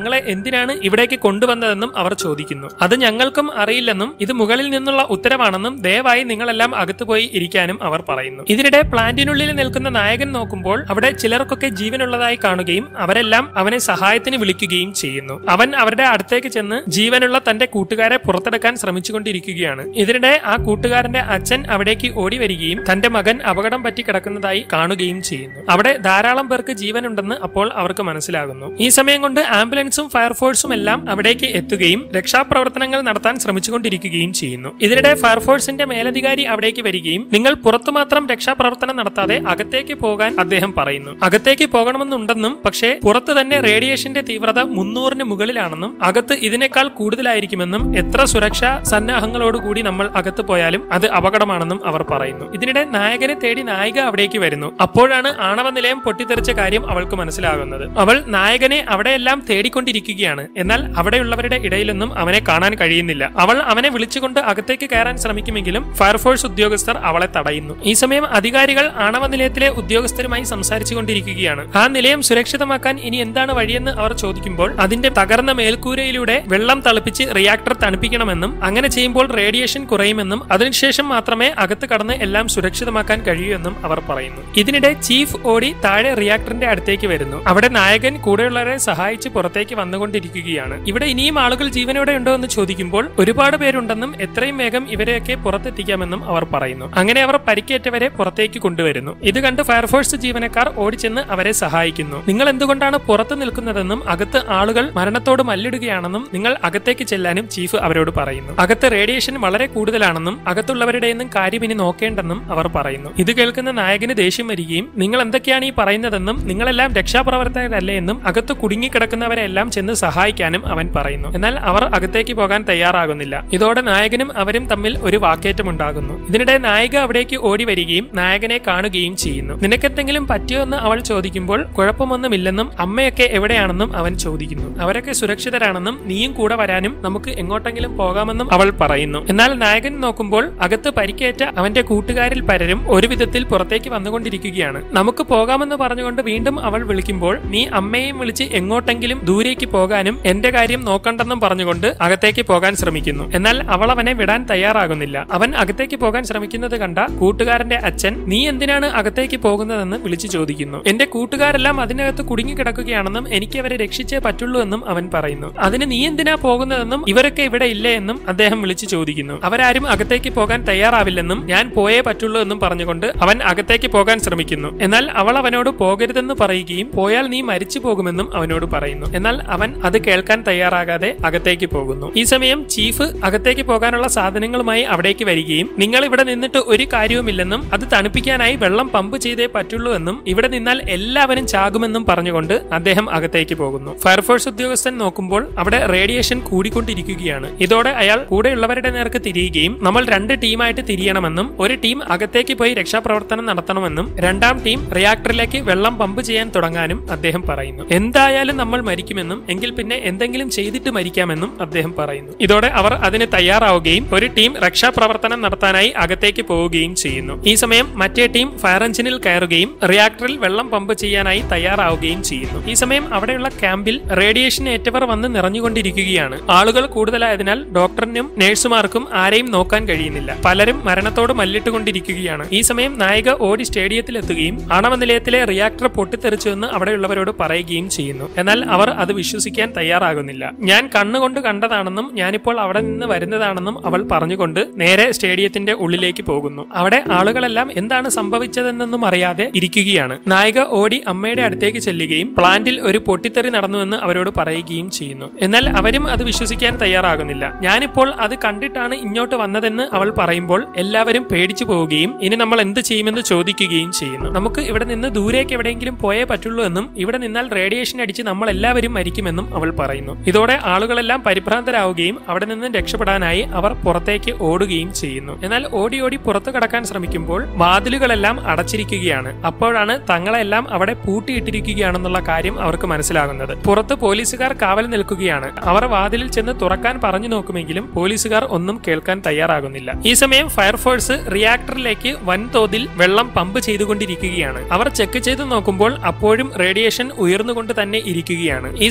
എന്തിനാണ് ഇവിടേക്ക് കൊണ്ടുവന്നതെന്നും അവർ ചോദിക്കുന്നു അത് ഞങ്ങൾക്കും അറിയില്ലെന്നും ഇത് മുകളിൽ നിന്നുള്ള ഉത്തരവാണെന്നും ദയവായി നിങ്ങളെല്ലാം അകത്തു പോയി ഇരിക്കാനും അവർ പറയുന്നു ഇതിനിടെ പ്ലാന്റിനുള്ളിൽ നിൽക്കുന്ന നായകൻ നോക്കുമ്പോൾ അവിടെ ചിലർക്കൊക്കെ ജീവനുള്ളതായി കാണുകയും അവരെല്ലാം അവനെ സഹായത്തിന് വിളിക്കുകയും ചെയ്യുന്നു അവൻ അവരുടെ അടുത്തേക്ക് ചെന്ന് ജീവനുള്ള തന്റെ കൂട്ടുകാരെ പുറത്തെടുക്കാൻ ശ്രമിച്ചുകൊണ്ടിരിക്കുകയാണ് ഇതിനിടെ ആ കൂട്ടുകാരന്റെ അച്ഛൻ അവിടേക്ക് ഓടി വരികയും തന്റെ മകൻ അപകടം പറ്റി കിടക്കുന്നതായി കാണുകയും ചെയ്യുന്നു അവിടെ ധാരാളം പേർക്ക് ജീവനുണ്ടെന്ന് അപ്പോൾ അവർക്ക് മനസ്സിലാകുന്നു ഈ സമയം കൊണ്ട് ആംബുലൻസും ഫയർഫോഴ്സും എല്ലാം അവിടേക്ക് എത്തുകയും രക്ഷാപ്രവർത്തനങ്ങൾ നടത്താൻ ശ്രമിച്ചുകൊണ്ടിരിക്കുകയും ചെയ്യുന്നു ഇതിനിടെ ഫയർഫോഴ്സിന്റെ മേലധികാരി അവിടേക്ക് വരികയും നിങ്ങൾ പുറത്തു മാത്രം രക്ഷാപ്രവർത്തനം നടത്താതെ അകത്തേക്ക് പോകാൻ അദ്ദേഹം പറയുന്നു അകത്തേക്ക് പോകണമെന്നുണ്ടെന്നും പക്ഷേ പുറത്ത് തന്നെ റേഡിയേഷന്റെ തീവ്രത മുന്നൂറിന് മുകളിലാണെന്നും അകത്ത് ഇതിനേക്കാൾ കൂടുതലായിരിക്കുമെന്നും എത്ര സുരക്ഷാ സന്നാഹങ്ങളോടുകൂടി നമ്മൾ അകത്ത് പോയാലും അത് അപകടമാണെന്നും അവർ പറയുന്നു ഇതിനിടെ നായകനെ തേടി നായിക അവിടേക്ക് വരുന്നു അപ്പോഴാണ് ആണവ നിലയം പൊട്ടിത്തെറിച്ച കാര്യം അവൾക്ക് മനസ്സിലാകുന്നത് അവൾ നായകനെ അവിടെയെല്ലാം തേടിക്കൊണ്ടിരിക്കുകയാണ് എന്നാൽ അവിടെയുള്ളവരുടെ ഇടയിലൊന്നും അവനെ കാണാൻ കഴിയുന്നില്ല അവൾ അവനെ വിളിച്ചുകൊണ്ട് അകത്തേക്ക് കയറാൻ ശ്രമിക്കുമെങ്കിലും ഫയർഫോഴ്സ് ഉദ്യോഗസ്ഥർ അവളെ തടയുന്നു ഈ സമയം അധികാരികൾ ആണവ നിലയത്തിലെ ഉദ്യോഗസ്ഥരുമായി സംസാരിച്ചുകൊണ്ടിരിക്കുകയാണ് ആ നിലയം സുരക്ഷിതമാക്കാൻ ഇനി എന്താണ് വഴിയെന്ന് അവർ ചോദിക്കുമ്പോൾ അതിന്റെ തകർന്ന മേൽക്കൂരയിലൂടെ വെള്ളം തളിപ്പിച്ച് റിയാക്ടർ തണുപ്പിക്കണമെന്നും അങ്ങനെ ചെയ്യുമ്പോൾ റേഡിയേഷൻ കുറയുമെന്നും അതിനുശേഷം മാത്രമേ അകത്ത് കടന്ന് എല്ലാം സുരക്ഷിതമാക്കാൻ കഴിയൂ എന്നും അവർ പറയുന്നു ഇതിനിടെ ചീഫ് ഓടി താഴെ റിയാക്ടറിന്റെ അടുത്തേക്ക് വരുന്നു അവിടെ നായകൻ കൂടെയുള്ളവരെ സഹായിച്ച് പുറത്തേക്ക് വന്നുകൊണ്ടിരിക്കുകയാണ് ഇവിടെ ഇനിയും ആളുകൾ ജീവനോടെ ഉണ്ടോ എന്ന് ചോദിക്കുമ്പോൾ ഒരുപാട് പേരുണ്ടെന്നും എത്രയും വേഗം ഇവരെയൊക്കെ പുറത്തെത്തിക്കാമെന്നും അവർ പറയുന്നു അങ്ങനെ അവർ പരിക്കേറ്റവരെ പുറത്തേക്ക് കൊണ്ടുവരുന്നു ഇത് കണ്ട് ഫയർഫോഴ്സ് ജീവനക്കാർ ഓടിച്ചെന്ന് അവരെ സഹായിക്കുന്നു നിങ്ങൾ എന്തുകൊണ്ടാണ് പുറത്ത് നിൽക്കുന്നതെന്നും അകത്ത് ആളുകൾ മരണത്തോട് മല്ലിടുകയാണെന്നും നിങ്ങൾ അകത്തേക്ക് ചെല്ലാനും ചീഫ് അവരോട് പറയുന്നു അകത്ത് റേഡിയേഷൻ വളരെ കൂടുതലാണെന്നും അകത്തുള്ളവരുടെ ഒന്നും കാര്യം ഇനി നോക്കേണ്ടെന്നും അവർ പറയുന്നു ഇത് കേൾക്കുന്ന നായകന് ദേഷ്യം വരികയും നിങ്ങൾ എന്തൊക്കെയാണ് ഈ പറയുന്നതെന്നും നിങ്ങളെല്ലാം രക്ഷാപ്രവർത്തകരല്ലേ എന്നും അകത്ത് കുടുങ്ങിക്കിടക്കുന്നവരെ എല്ലാം ചെന്ന് സഹായിക്കാനും അവൻ പറയുന്നു എന്നാൽ അവർ അകത്തേക്ക് പോകാൻ തയ്യാറാകുന്നില്ല ഇതോടെ നായകനും അവരും തമ്മിൽ ഒരു വാക്കേറ്റമുണ്ടാകുന്നു ഇതിനിടെ നായിക അവിടേക്ക് ഓടി വരികയും നായകനെ കാണുകയും ചെയ്യുന്നു നിനക്കെന്തെങ്കിലും പറ്റിയോ എന്ന് അവൾ ചോദിക്കുമ്പോൾ കുഴപ്പമൊന്നുമില്ലെന്നും അമ്മയൊക്കെ എവിടെയാണെന്നും അവൻ ചോദിക്കുന്നു അവരൊക്കെ സുരക്ഷിതരാണെന്നും നീയും കൂടെ വരാനും നമുക്ക് എങ്ങോട്ടെങ്കിലും പോകാമെന്നും അവൾ പറയുന്നു എന്നാൽ നായകൻ നോക്കുമ്പോൾ അകത്ത് പരിക്കേറ്റ അവന്റെ കൂട്ടുകാരിൽ പലരും ഒരു വിധത്തിൽ പുറത്തേക്ക് വന്നുകൊണ്ടിരിക്കുകയാണ് നമുക്ക് പോകാമെന്ന് പറഞ്ഞുകൊണ്ട് വീണ്ടും അവൾ വിളിക്കുമ്പോൾ നീ അമ്മയെയും വിളിച്ച് എങ്ങോട്ടെങ്കിലും ദൂരേക്ക് പോകാനും എന്റെ കാര്യം നോക്കണ്ടെന്നും പറഞ്ഞുകൊണ്ട് അകത്തേക്ക് പോകാൻ ശ്രമിക്കുന്നു എന്നാൽ അവൾ അവനെ വിടാൻ തയ്യാറാകുന്നില്ല അവൻ അകത്തേക്ക് പോകാൻ ശ്രമിക്കുന്നത് കണ്ട കൂട്ടുകാരന്റെ അച്ഛൻ നീ എന്തിനാണ് അകത്തേക്ക് പോകുന്നതെന്ന് വിളിച്ചു ചോദിക്കുന്നു എന്റെ കൂട്ടുകാരെല്ലാം അതിനകത്ത് കുടുങ്ങിക്കിടക്കുകയാണെന്നും എനിക്ക് അവരെ രക്ഷിച്ചേ പറ്റുള്ളൂ എന്നും അവൻ പറയുന്നു അതിന് നീ എന്തിനാ പോകുന്നതെന്നും ഇവരൊക്കെ ഇവിടെ ഇല്ലേ എന്നും അദ്ദേഹം വിളിച്ചു ചോദിക്കുന്നു അവരാരും അകത്തേക്ക് പോകാൻ തയ്യാറാവില്ലെന്നും ഞാൻ പോയേ പറ്റുള്ളൂ എന്നും പറഞ്ഞുകൊണ്ട് അവൻ അകത്തേക്ക് പോകാൻ ശ്രമിക്കുന്നു എന്നാൽ അവൾ അവനോട് പോകരുതെന്ന് പറയുകയും പോയാൽ നീ മരിച്ചു പോകുമെന്നും അവനോട് പറയുന്നു എന്നാൽ അവൻ അത് കേൾക്കാൻ തയ്യാറാകാതെ അകത്തേക്ക് പോകുന്നു ഈ സമയം ചീഫ് അകത്തേക്ക് പോകാനുള്ള സാധനങ്ങളുമായി അവിടേക്ക് വരികയും നിങ്ങൾ ഇവിടെ നിന്നിട്ട് ഒരു കാര്യവുമില്ലെന്നും അത് തണുപ്പിക്കാനായി വെള്ളം പമ്പ് ചെയ്തേ പറ്റുള്ളൂ എന്നും ഇവിടെ നിന്നാൽ എല്ലാവരും ചാകുമെന്നും പറഞ്ഞുകൊണ്ട് അദ്ദേഹം അകത്തേക്ക് പോകുന്നു ഫയർഫോഴ്സ് ഉദ്യോഗസ്ഥൻ നോക്കുമ്പോൾ അവിടെ റേഡിയേഷൻ കൂടിക്കൊണ്ടിരിക്കുകയാണ് ഇതോടെ അയാൾ കൂടെയുള്ളവരുടെ നേർക്ക് തിരിയുകയും നമ്മൾ രണ്ട് ടീമായിട്ട് തിരിയണമെന്നും ഒരു ടീം അകത്തേക്ക് പോയി രക്ഷാപ്രവർത്തനം നടത്തണമെന്നും രണ്ടാം ടീം റിയാക്ടറിലേക്ക് വെള്ളം പമ്പ് ചെയ്യാൻ തുടങ്ങാനും അദ്ദേഹം പറയുന്നു എന്തായാലും നമ്മൾ മരിക്കുമെന്നും എങ്കിൽ പിന്നെ എന്തെങ്കിലും ചെയ്തിട്ട് മരിക്കാമെന്നും അദ്ദേഹം പറയുന്നു ഇതോടെ അവർ അതിന് തയ്യാറാവുകയും ഒരു ടീം രക്ഷാപ്രവർത്തനം നടത്താനായി അകത്തേക്ക് പോവുകയും ചെയ്യുന്നു ഈ സമയം മറ്റേ ടീം ഫയർ എഞ്ചിനിൽ കയറുകയും റിയാക്ടറിൽ വെള്ളം പമ്പ് ചെയ്യാനായി തയ്യാറാവുകയും ചെയ്യുന്നു ഈ സമയം അവിടെയുള്ള ക്യാമ്പിൽ റേഡിയേഷൻ ഏറ്റവർ വന്ന് നിറഞ്ഞുകൊണ്ടിരിക്കുകയാണ് ആളുകൾ കൂടുതലായതിനാൽ ഡോക്ടറിനും നഴ്സുമാർക്കും ആരെയും നോക്കാൻ കഴിയുന്നില്ല പലരും മരണത്തോട് മല്ലിട്ടുകൊണ്ടിരിക്കുകയാണ് ഈ സമയം നായിക ഓടി സ്റ്റേഡിയത്തിൽ എത്തുകയും ആണവ നിലയത്തിലെ റിയാക്ടർ പൊട്ടിത്തെറിച്ചുവെന്ന് അവിടെയുള്ളവരോട് പറയുകയും ചെയ്യുന്നു എന്നാൽ അവർ അത് വിശ്വസിക്കാൻ തയ്യാറാകുന്നില്ല ഞാൻ കണ്ണുകൊണ്ട് കണ്ടതാണെന്നും ഞാനിപ്പോൾ അവിടെ നിന്ന് വരുന്നതാണെന്നും അവൾ പറഞ്ഞുകൊണ്ട് നേരെ സ്റ്റേഡിയത്തിന്റെ ഉള്ളിലേക്ക് പോകുന്നു അവിടെ ആളുകളെല്ലാം എന്താണ് സംഭവിച്ചതെന്നൊന്നും അറിയാതെ ഇരിക്കുകയാണ് നായിക ഓടി അമ്മയുടെ അടുത്തേക്ക് ചെല്ലുകയും പ്ലാന്റിൽ ഒരു പൊട്ടിത്തെറി നടന്നുവെന്ന് അവരോട് പറയുകയും ചെയ്യുന്നു എന്നാൽ അവരും അത് വിശ്വസിക്കാൻ തയ്യാറാകുന്നില്ല ഞാനിപ്പോൾ അത് കണ്ടിട്ടാണ് ഇങ്ങോട്ട് വന്നതെന്ന് അവൾ പറയുമ്പോൾ എല്ലാവരും പേടിച്ചു പോവുകയും ഇനി നമ്മൾ എന്ത് ചെയ്യുമെന്ന് ചോദിക്കുകയും ചെയ്യുന്നു നമുക്ക് ഇവിടെ നിന്ന് ദൂരേക്ക് എവിടെയെങ്കിലും പോയേ പറ്റുള്ളൂ എന്നും ഇവിടെ നിന്നാൽ റേഡിയേഷൻ അടിച്ച് നമ്മൾ എല്ലാവരും മരിക്കുമെന്നും അവൾ പറയുന്നു ഇതോടെ ആളുകളെല്ലാം പരിഭ്രാന്തരാവുകയും അവിടെ നിന്ന് രക്ഷപ്പെടാനായി അവർ പുറത്തേക്ക് ഓടുകയും ചെയ്യുന്നു എന്നാൽ ഓടി ഓടി പുറത്തു കടക്കാൻ ശ്രമിക്കുമ്പോൾ വാതിലുകളെല്ലാം അടച്ചിരിക്കുകയാണ് അപ്പോഴാണ് തങ്ങളെല്ലാം അവിടെ പൂട്ടിയിട്ടിരിക്കുകയാണെന്നുള്ള കാര്യം അവർക്ക് മനസ്സിലാകുന്നത് പുറത്ത് പോലീസുകാർ കാവൽ നിൽക്കുകയാണ് അവർ വാതിലിൽ ചെന്ന് തുറക്കാൻ പറഞ്ഞു നോക്കുമെങ്കിലും പോലീസുകാർ ഒന്നും കേൾക്കാൻ തയ്യാറാകുന്നില്ല ഈ സമയം ഫയർഫോഴ്സ് റിയാക്ടറിലേക്ക് വൻതോതിൽ വെള്ളം പമ്പ് ചെയ്തുകൊണ്ടിരിക്കുകയാണ് അവർ ചെക്ക് ചെയ്ത് നോക്കുമ്പോൾ അപ്പോഴും റേഡിയേഷൻ ഉയർന്നുകൊണ്ട് തന്നെ ഇരിക്കുകയാണ് ഈ സമയം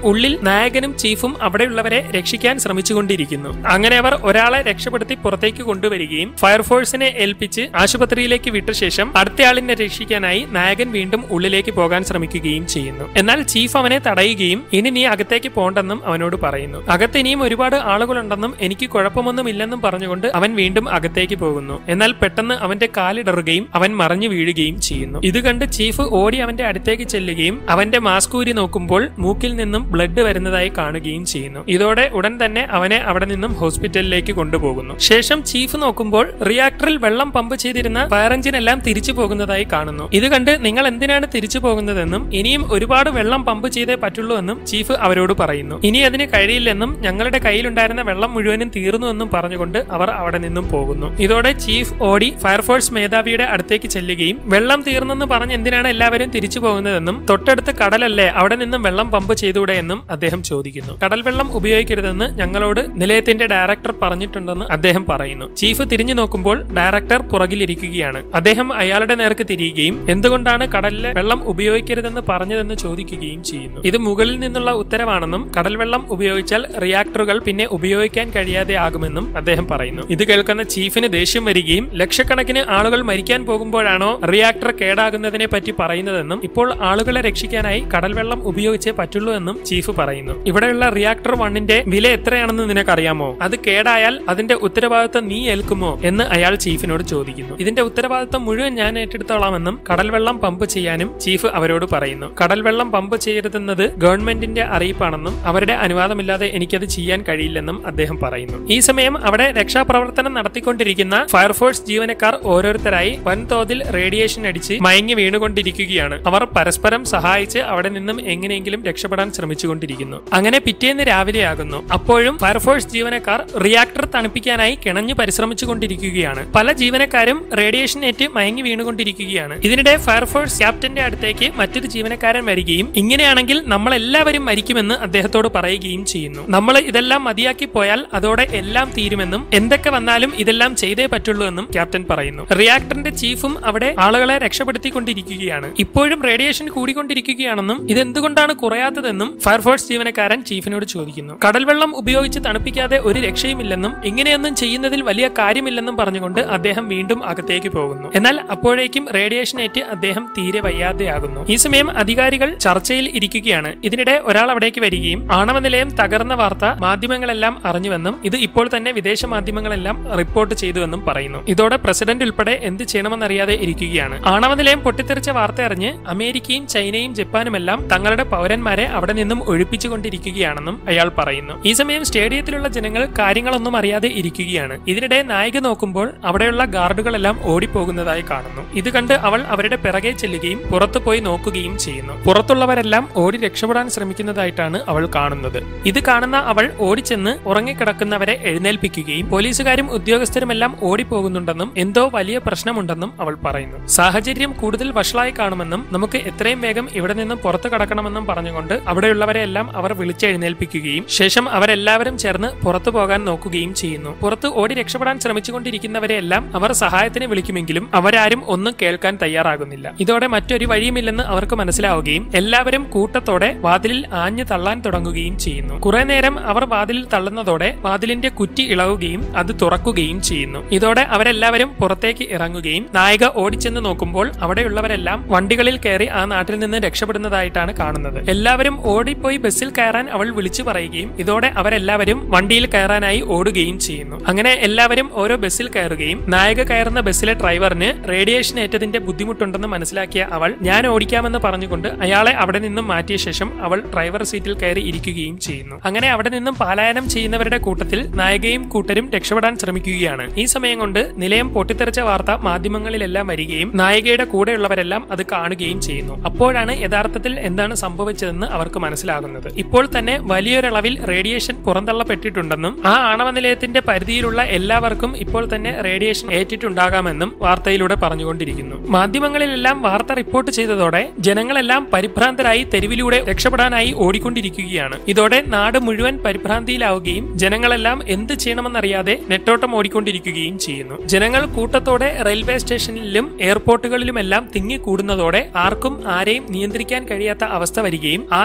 ഉള്ളിൽ നായകനും ചീഫും അവിടെയുള്ളവരെ രക്ഷിക്കാൻ ശ്രമിച്ചുകൊണ്ടിരിക്കുന്നു അങ്ങനെ അവർ ഒരാളെ രക്ഷപ്പെടുത്തി പുറത്തേക്ക് കൊണ്ടുവരികയും ഫയർഫോഴ്സിനെ ഏൽപ്പിച്ച് ആശുപത്രിയിലേക്ക് വിട്ട ശേഷം അടുത്തയാളിനെ രക്ഷിക്കാനായി നായകൻ വീണ്ടും ഉള്ളിലേക്ക് പോകാൻ ശ്രമിക്കുകയും ചെയ്യുന്നു എന്നാൽ ചീഫ് അവനെ തടയുകയും ഇനി നീ അകത്തേക്ക് പോണ്ടെന്നും അവനോട് പറയുന്നു അകത്ത് ഇനിയും ഒരുപാട് ആളുകളുണ്ടെന്നും എനിക്ക് കുഴപ്പമൊന്നുമില്ലെന്നും പറഞ്ഞുകൊണ്ട് അവൻ വീണ്ടും അകത്തേക്ക് പോകുന്നു എന്നാൽ പെട്ടെന്ന് അവന്റെ കാലിടറുകയും അവൻ മറിഞ്ഞു വീഴുകയും ചെയ്യുന്നു ഇത് കണ്ട് ചീഫ് ഓടി അവന്റെ അടുത്തേക്ക് ചെല്ലുകയും അവന്റെ മാസ്ക് ഊരി നോക്കുമ്പോൾ മൂക്കിൽ നിന്നും ബ്ലഡ് വരുന്നതായി കാണുകയും ചെയ്യുന്നു ഇതോടെ ഉടൻ തന്നെ അവനെ അവിടെ നിന്നും ഹോസ്പിറ്റലിലേക്ക് കൊണ്ടുപോകുന്നു ശേഷം ചീഫ് നോക്കുമ്പോൾ റിയാക്ടറിൽ വെള്ളം പമ്പ് ചെയ്തിരുന്ന ഫയർ എഞ്ചിൻ എല്ലാം തിരിച്ചു പോകുന്നതായി കാണുന്നു ഇത് കണ്ട് നിങ്ങൾ എന്തിനാണ് തിരിച്ചു പോകുന്നതെന്നും ഇനിയും ഒരുപാട് വെള്ളം പമ്പ് ചെയ്തേ പറ്റുള്ളൂ എന്നും ചീഫ് അവരോട് പറയുന്നു ഇനി അതിന് കഴിയില്ലെന്നും ഞങ്ങളുടെ കയ്യിലുണ്ടായിരുന്ന വെള്ളം മുഴുവനും തീർന്നു എന്നും പറഞ്ഞുകൊണ്ട് അവർ അവിടെ നിന്നും പോകുന്നു ഇതോടെ ചീഫ് ഓടി ഫയർഫോഴ്സ് മേധാവിയുടെ അടുത്തേക്ക് ചെല്ലുകയും വെള്ളം തീർന്നെന്ന് പറഞ്ഞ് എന്തിനാണ് എല്ലാവരും തിരിച്ചു പോകുന്നതെന്നും തൊട്ടടുത്ത് കടലല്ലേ അവിടെ നിന്നും വെള്ളം പമ്പ് ചെയ്തുകൂടെ എന്നും അദ്ദേഹം ചോദിക്കുന്നു കടൽ വെള്ളം ഉപയോഗിക്കരുതെന്ന് ഞങ്ങളോട് നിലയത്തിന്റെ ഡയറക്ടർ പറഞ്ഞിട്ടുണ്ടെന്ന് അദ്ദേഹം പറയുന്നു ചീഫ് തിരിഞ്ഞു നോക്കുമ്പോൾ ഡയറക്ടർ പുറകിലിരിക്കുകയാണ് അദ്ദേഹം അയാളുടെ നേർക്ക് തിരിയുകയും എന്തുകൊണ്ടാണ് കടലിലെ വെള്ളം ഉപയോഗിക്കരുതെന്ന് പറഞ്ഞതെന്ന് ചോദിക്കുകയും ചെയ്യുന്നു ഇത് മുകളിൽ നിന്നുള്ള ഉത്തരവാണെന്നും കടൽ വെള്ളം ഉപയോഗിച്ചാൽ റിയാക്ടറുകൾ പിന്നെ ഉപയോഗിക്കാൻ കഴിയാതെ ആകുമെന്നും അദ്ദേഹം പറയുന്നു ഇത് കേൾക്കുന്ന ചീഫിന് ദേഷ്യം വരികയും ലക്ഷക്കണക്കിന് ആളുകൾ മരിക്കാൻ പോകുമ്പോഴാണോ റിയാക്ടർ കേടാകുന്നതിനെ പറ്റി പറയുന്നതെന്നും ഇപ്പോൾ ആളുകളെ രക്ഷിക്കാനായി കടൽ വെള്ളം ഉപയോഗിച്ചേ പറ്റുള്ളൂ എന്നും ചീഫ് പറയുന്നു ഇവിടെയുള്ള റിയാക്ടർ വണ്ണിന്റെ വില എത്രയാണെന്ന് നിനക്കറിയാമോ അത് കേടായാൽ അതിന്റെ ഉത്തരവാദിത്തം നീ ഏൽക്കുമോ എന്ന് അയാൾ ചീഫിനോട് ചോദിക്കുന്നു ഇതിന്റെ ഉത്തരവാദിത്തം മുഴുവൻ ഞാൻ ഏറ്റെടുത്തോളാമെന്നും കടൽ വെള്ളം പമ്പ് ചെയ്യാനും ചീഫ് അവരോട് പറയുന്നു കടൽ വെള്ളം പമ്പ് ചെയ്യരുതെന്നത് ഗവൺമെന്റിന്റെ അറിയിപ്പാണെന്നും അവരുടെ അനുവാദമില്ലാതെ എനിക്കത് ചെയ്യാൻ കഴിയില്ലെന്നും അദ്ദേഹം പറയുന്നു ഈ സമയം അവിടെ രക്ഷാപ്രവർത്തനം നടത്തിക്കൊണ്ടിരിക്കുന്ന ഫയർഫോഴ്സ് ജീവനക്കാർ ഓരോരുത്തരായി വൻതോതിൽ റേഡിയേഷൻ അടിച്ച് മയങ്ങി വീണുകൊണ്ടിരിക്കുകയാണ് അവർ പരസ്പരം സഹായിച്ച് അവിടെ നിന്നും എങ്ങനെയെങ്കിലും രക്ഷപ്പെടാൻ ശ്രമിച്ചുകൊണ്ടിരിക്കുന്നു അങ്ങനെ പിറ്റേന്ന് രാവിലെയാകുന്നു അപ്പോഴും ഫയർഫോഴ്സ് ജീവനക്കാർ റിയാക്ടർ തണുപ്പിക്കാനായി കിണഞ്ഞു പരിശ്രമിച്ചുകൊണ്ടിരിക്കുകയാണ് പല ജീവനക്കാരും റേഡിയേഷൻ ഏറ്റ് മയങ്ങി വീണുകൊണ്ടിരിക്കുകയാണ് ഇതിനിടെ ഫയർഫോഴ്സ് ക്യാപ്റ്റന്റെ അടുത്തേക്ക് മറ്റൊരു ജീവനക്കാരൻ വരികയും ഇങ്ങനെയാണെങ്കിൽ നമ്മൾ എല്ലാവരും മരിക്കുമെന്ന് അദ്ദേഹത്തോട് പറയുകയും ചെയ്യുന്നു നമ്മൾ ഇതെല്ലാം മതിയാക്കി പോയാൽ അതോടെ എല്ലാം തീരുമെന്നും എന്തൊക്കെ വന്നാലും ഇതെല്ലാം ചെയ്തേ പറ്റുള്ളൂ എന്നും ക്യാപ്റ്റൻ പറയുന്നു റിയാക്ടറിന്റെ ചീഫും അവിടെ ആളുകളെ രക്ഷപ്പെടുത്തിക്കൊണ്ടിരിക്കുകയാണ് ഇപ്പോഴും റേഡിയേഷൻ കൂടിക്കൊണ്ടിരിക്കുകയാണെന്നും ഇതെന്തുകൊണ്ടാണ് കുറയാത്തതെന്നും ഫയർഫോഴ്സ് ജീവനക്കാരൻ ചീഫിനോട് ചോദിക്കുന്നു കടൽവെള്ളം ഉപയോഗിച്ച് തണുപ്പിക്കാതെ ഒരു രക്ഷയുമില്ലെന്നും ഇങ്ങനെയൊന്നും ചെയ്യുന്നതിൽ വലിയ കാര്യമില്ലെന്നും പറഞ്ഞുകൊണ്ട് അദ്ദേഹം വീണ്ടും അകത്തേക്ക് പോകുന്നു എന്നാൽ അപ്പോഴേക്കും റേഡിയേഷൻ ഏറ്റ് അദ്ദേഹം തീരെ വയ്യാതെയാകുന്നു ഈ സമയം അധികാരികൾ ചർച്ചയിൽ ഇരിക്കുകയാണ് ഇതിനിടെ ഒരാൾ അവിടേക്ക് വരികയും ആണവ നിലയം തകർന്ന വാർത്ത മാധ്യമങ്ങളെല്ലാം അറിഞ്ഞുവെന്നും ഇത് ഇപ്പോൾ തന്നെ വിദേശ മാധ്യമങ്ങളെല്ലാം റിപ്പോർട്ട് ചെയ്തുവെന്നും പറയുന്നു ഇതോടെ പ്രസിഡന്റ് ഉൾപ്പെടെ എന്ത് ചെയ്യണമെന്നറിയാതെ ഇരിക്കുകയാണ് ആണവ നിലയം പൊട്ടിത്തെറിച്ച വാർത്ത അറിഞ്ഞ് അമേരിക്കയും ചൈനയും ജപ്പാനുമെല്ലാം തങ്ങളുടെ പൗരന്മാരെ അവിടെ നിന്നും ഒഴിപ്പിച്ചുകൊണ്ടിരിക്കുകയാണെന്നും അയാൾ പറയുന്നു ഈ സമയം സ്റ്റേഡിയത്തിലുള്ള ജനങ്ങൾ കാര്യങ്ങളൊന്നും അറിയാതെ ഇരിക്കുകയാണ് ഇതിനിടെ നായിക നോക്കുമ്പോൾ അവിടെയുള്ള ഗാർഡുകളെല്ലാം ഓടിപ്പോകുന്നതായി കാണുന്നു ഇത് കണ്ട് അവൾ അവരുടെ പിറകെ ചെല്ലുകയും പുറത്തു പോയി നോക്കുകയും ചെയ്യുന്നു പുറത്തുള്ളവരെല്ലാം ഓടി രക്ഷപ്പെടാൻ ശ്രമിക്കുന്നതായിട്ടാണ് അവൾ കാണുന്നത് ഇത് കാണുന്ന അവൾ ഓടിച്ചെന്ന് ഉറങ്ങിക്കിടക്കുന്നവരെ എഴുന്നേൽപ്പിക്കുകയും പോലീസുകാരും ഉദ്യോഗസ്ഥരുമെല്ലാം ഓടിപ്പോകുന്നുണ്ടെന്നും എന്തോ വലിയ പ്രശ്നമുണ്ടെന്നും അവൾ പറയുന്നു സാഹചര്യം കൂടുതൽ വഷളായി കാണുമെന്നും നമുക്ക് എത്രയും വേഗം ഇവിടെ നിന്നും പുറത്തു കടക്കണമെന്നും പറഞ്ഞുകൊണ്ട് അവിടെയുള്ളവരെ എല്ലാം അവർ വിളിച്ചെഴുന്നേൽപ്പിക്കുകയും ശേഷം അവരെല്ലാവരും ചേർന്ന് പുറത്തു പോകാൻ നോക്കുകയും ചെയ്യുന്നു പുറത്ത് ഓടി രക്ഷപ്പെടാൻ ശ്രമിച്ചുകൊണ്ടിരിക്കുന്നവരെ എല്ലാം അവർ സഹായത്തിന് വിളിക്കുമെങ്കിലും അവരാരും ഒന്നും കേൾക്കാൻ തയ്യാറാകുന്നില്ല ഇതോടെ മറ്റൊരു വഴിയുമില്ലെന്ന് അവർക്ക് മനസ്സിലാവുകയും എല്ലാവരും കൂട്ടത്തോടെ വാതിലിൽ ആഞ്ഞു തള്ളാൻ തുടങ്ങുകയും ചെയ്യുന്നു കുറെ നേരം അവർ വാതിലിൽ തള്ളുന്നതോടെ വാതിലിന്റെ കുറ്റി ഇളവുകയും അത് തുറക്കുകയും ചെയ്യുന്നു ഇതോടെ അവരെല്ലാവരും പുറത്തേക്ക് ഇറങ്ങുകയും നായിക ഓടിച്ചെന്ന് നോക്കുമ്പോൾ അവിടെയുള്ളവരെല്ലാം വണ്ടികളിൽ കയറി ആ നാട്ടിൽ നിന്ന് രക്ഷപ്പെടുന്നതായിട്ടാണ് കാണുന്നത് എല്ലാവരും ഓടിപ്പോയി ബസ്സിൽ കയറാൻ അവൾ വിളിച്ചു പറയുകയും ഇതോടെ അവരെല്ലാവരും വണ്ടിയിൽ കയറാനായി ഓടുകയും ചെയ്യുന്നു അങ്ങനെ എല്ലാവരും ഓരോ ബസ്സിൽ കയറുകയും നായിക കയറുന്ന ബസ്സിലെ ഡ്രൈവറിന് റേഡിയേഷൻ ഏറ്റതിന്റെ ബുദ്ധിമുട്ടുണ്ടെന്ന് മനസ്സിലാക്കിയ അവൾ ഞാൻ ഓടിക്കാമെന്ന് പറഞ്ഞുകൊണ്ട് അയാളെ അവിടെ നിന്നും മാറ്റിയ ശേഷം അവൾ ഡ്രൈവർ സീറ്റിൽ കയറി ഇരിക്കുകയും ചെയ്യുന്നു അങ്ങനെ അവിടെ നിന്നും പലായനം ചെയ്യുന്നവരുടെ കൂട്ടത്തിൽ നായികയും കൂട്ടരും രക്ഷപ്പെടാൻ ശ്രമിക്കുകയാണ് ഈ സമയം കൊണ്ട് നിലയം പൊട്ടിത്തെറിച്ച വാർത്ത മാധ്യമങ്ങളിലെല്ലാം വരികയും നായികയുടെ കൂടെയുള്ളവരെല്ലാം അത് കാണുകയും ചെയ്യുന്നു അപ്പോഴാണ് യഥാർത്ഥത്തിൽ എന്താണ് സംഭവിച്ചതെന്ന് അവർക്ക് മനസ്സിലാകുന്നത് ഇപ്പോൾ തന്നെ വലിയൊരളവിൽ റേഡിയേഷൻ പുറന്തള്ളപ്പെട്ടിട്ടുണ്ടെന്നും ആ ആണവ നിലയത്തിന്റെ പരിധിയിലുള്ള എല്ലാവർക്കും ഇപ്പോൾ തന്നെ റേഡിയേഷൻ ഏറ്റിട്ടുണ്ടാകാമെന്നും വാർത്തയിലൂടെ പറഞ്ഞുകൊണ്ടിരിക്കുന്നു മാധ്യമങ്ങളിലെല്ലാം വാർത്ത റിപ്പോർട്ട് ചെയ്തതോടെ ജനങ്ങളെല്ലാം പരിഭ്രാന്തരായി തെരുവിലൂടെ രക്ഷപ്പെടാനായി ഓടിക്കൊണ്ടിരിക്കുകയാണ് ഇതോടെ നാട് മുഴുവൻ പരിഭ്രാന്തിയിലാവുകയും ജനങ്ങളെല്ലാം എന്ത് ചെയ്യണമെന്നറിയാതെ നെട്ടോട്ടം ഓടിക്കൊണ്ടിരിക്കുകയും ചെയ്യുന്നു ജനങ്ങൾ കൂട്ടത്തോടെ റെയിൽവേ സ്റ്റേഷനിലും എയർപോർട്ടുകളിലുമെല്ലാം തിങ്ങിക്കൂടുന്നതോടെ ആർക്കും ആരെയും നിയന്ത്രിക്കാൻ കഴിയാത്ത അവസ്ഥ വരികയും ആ നാട്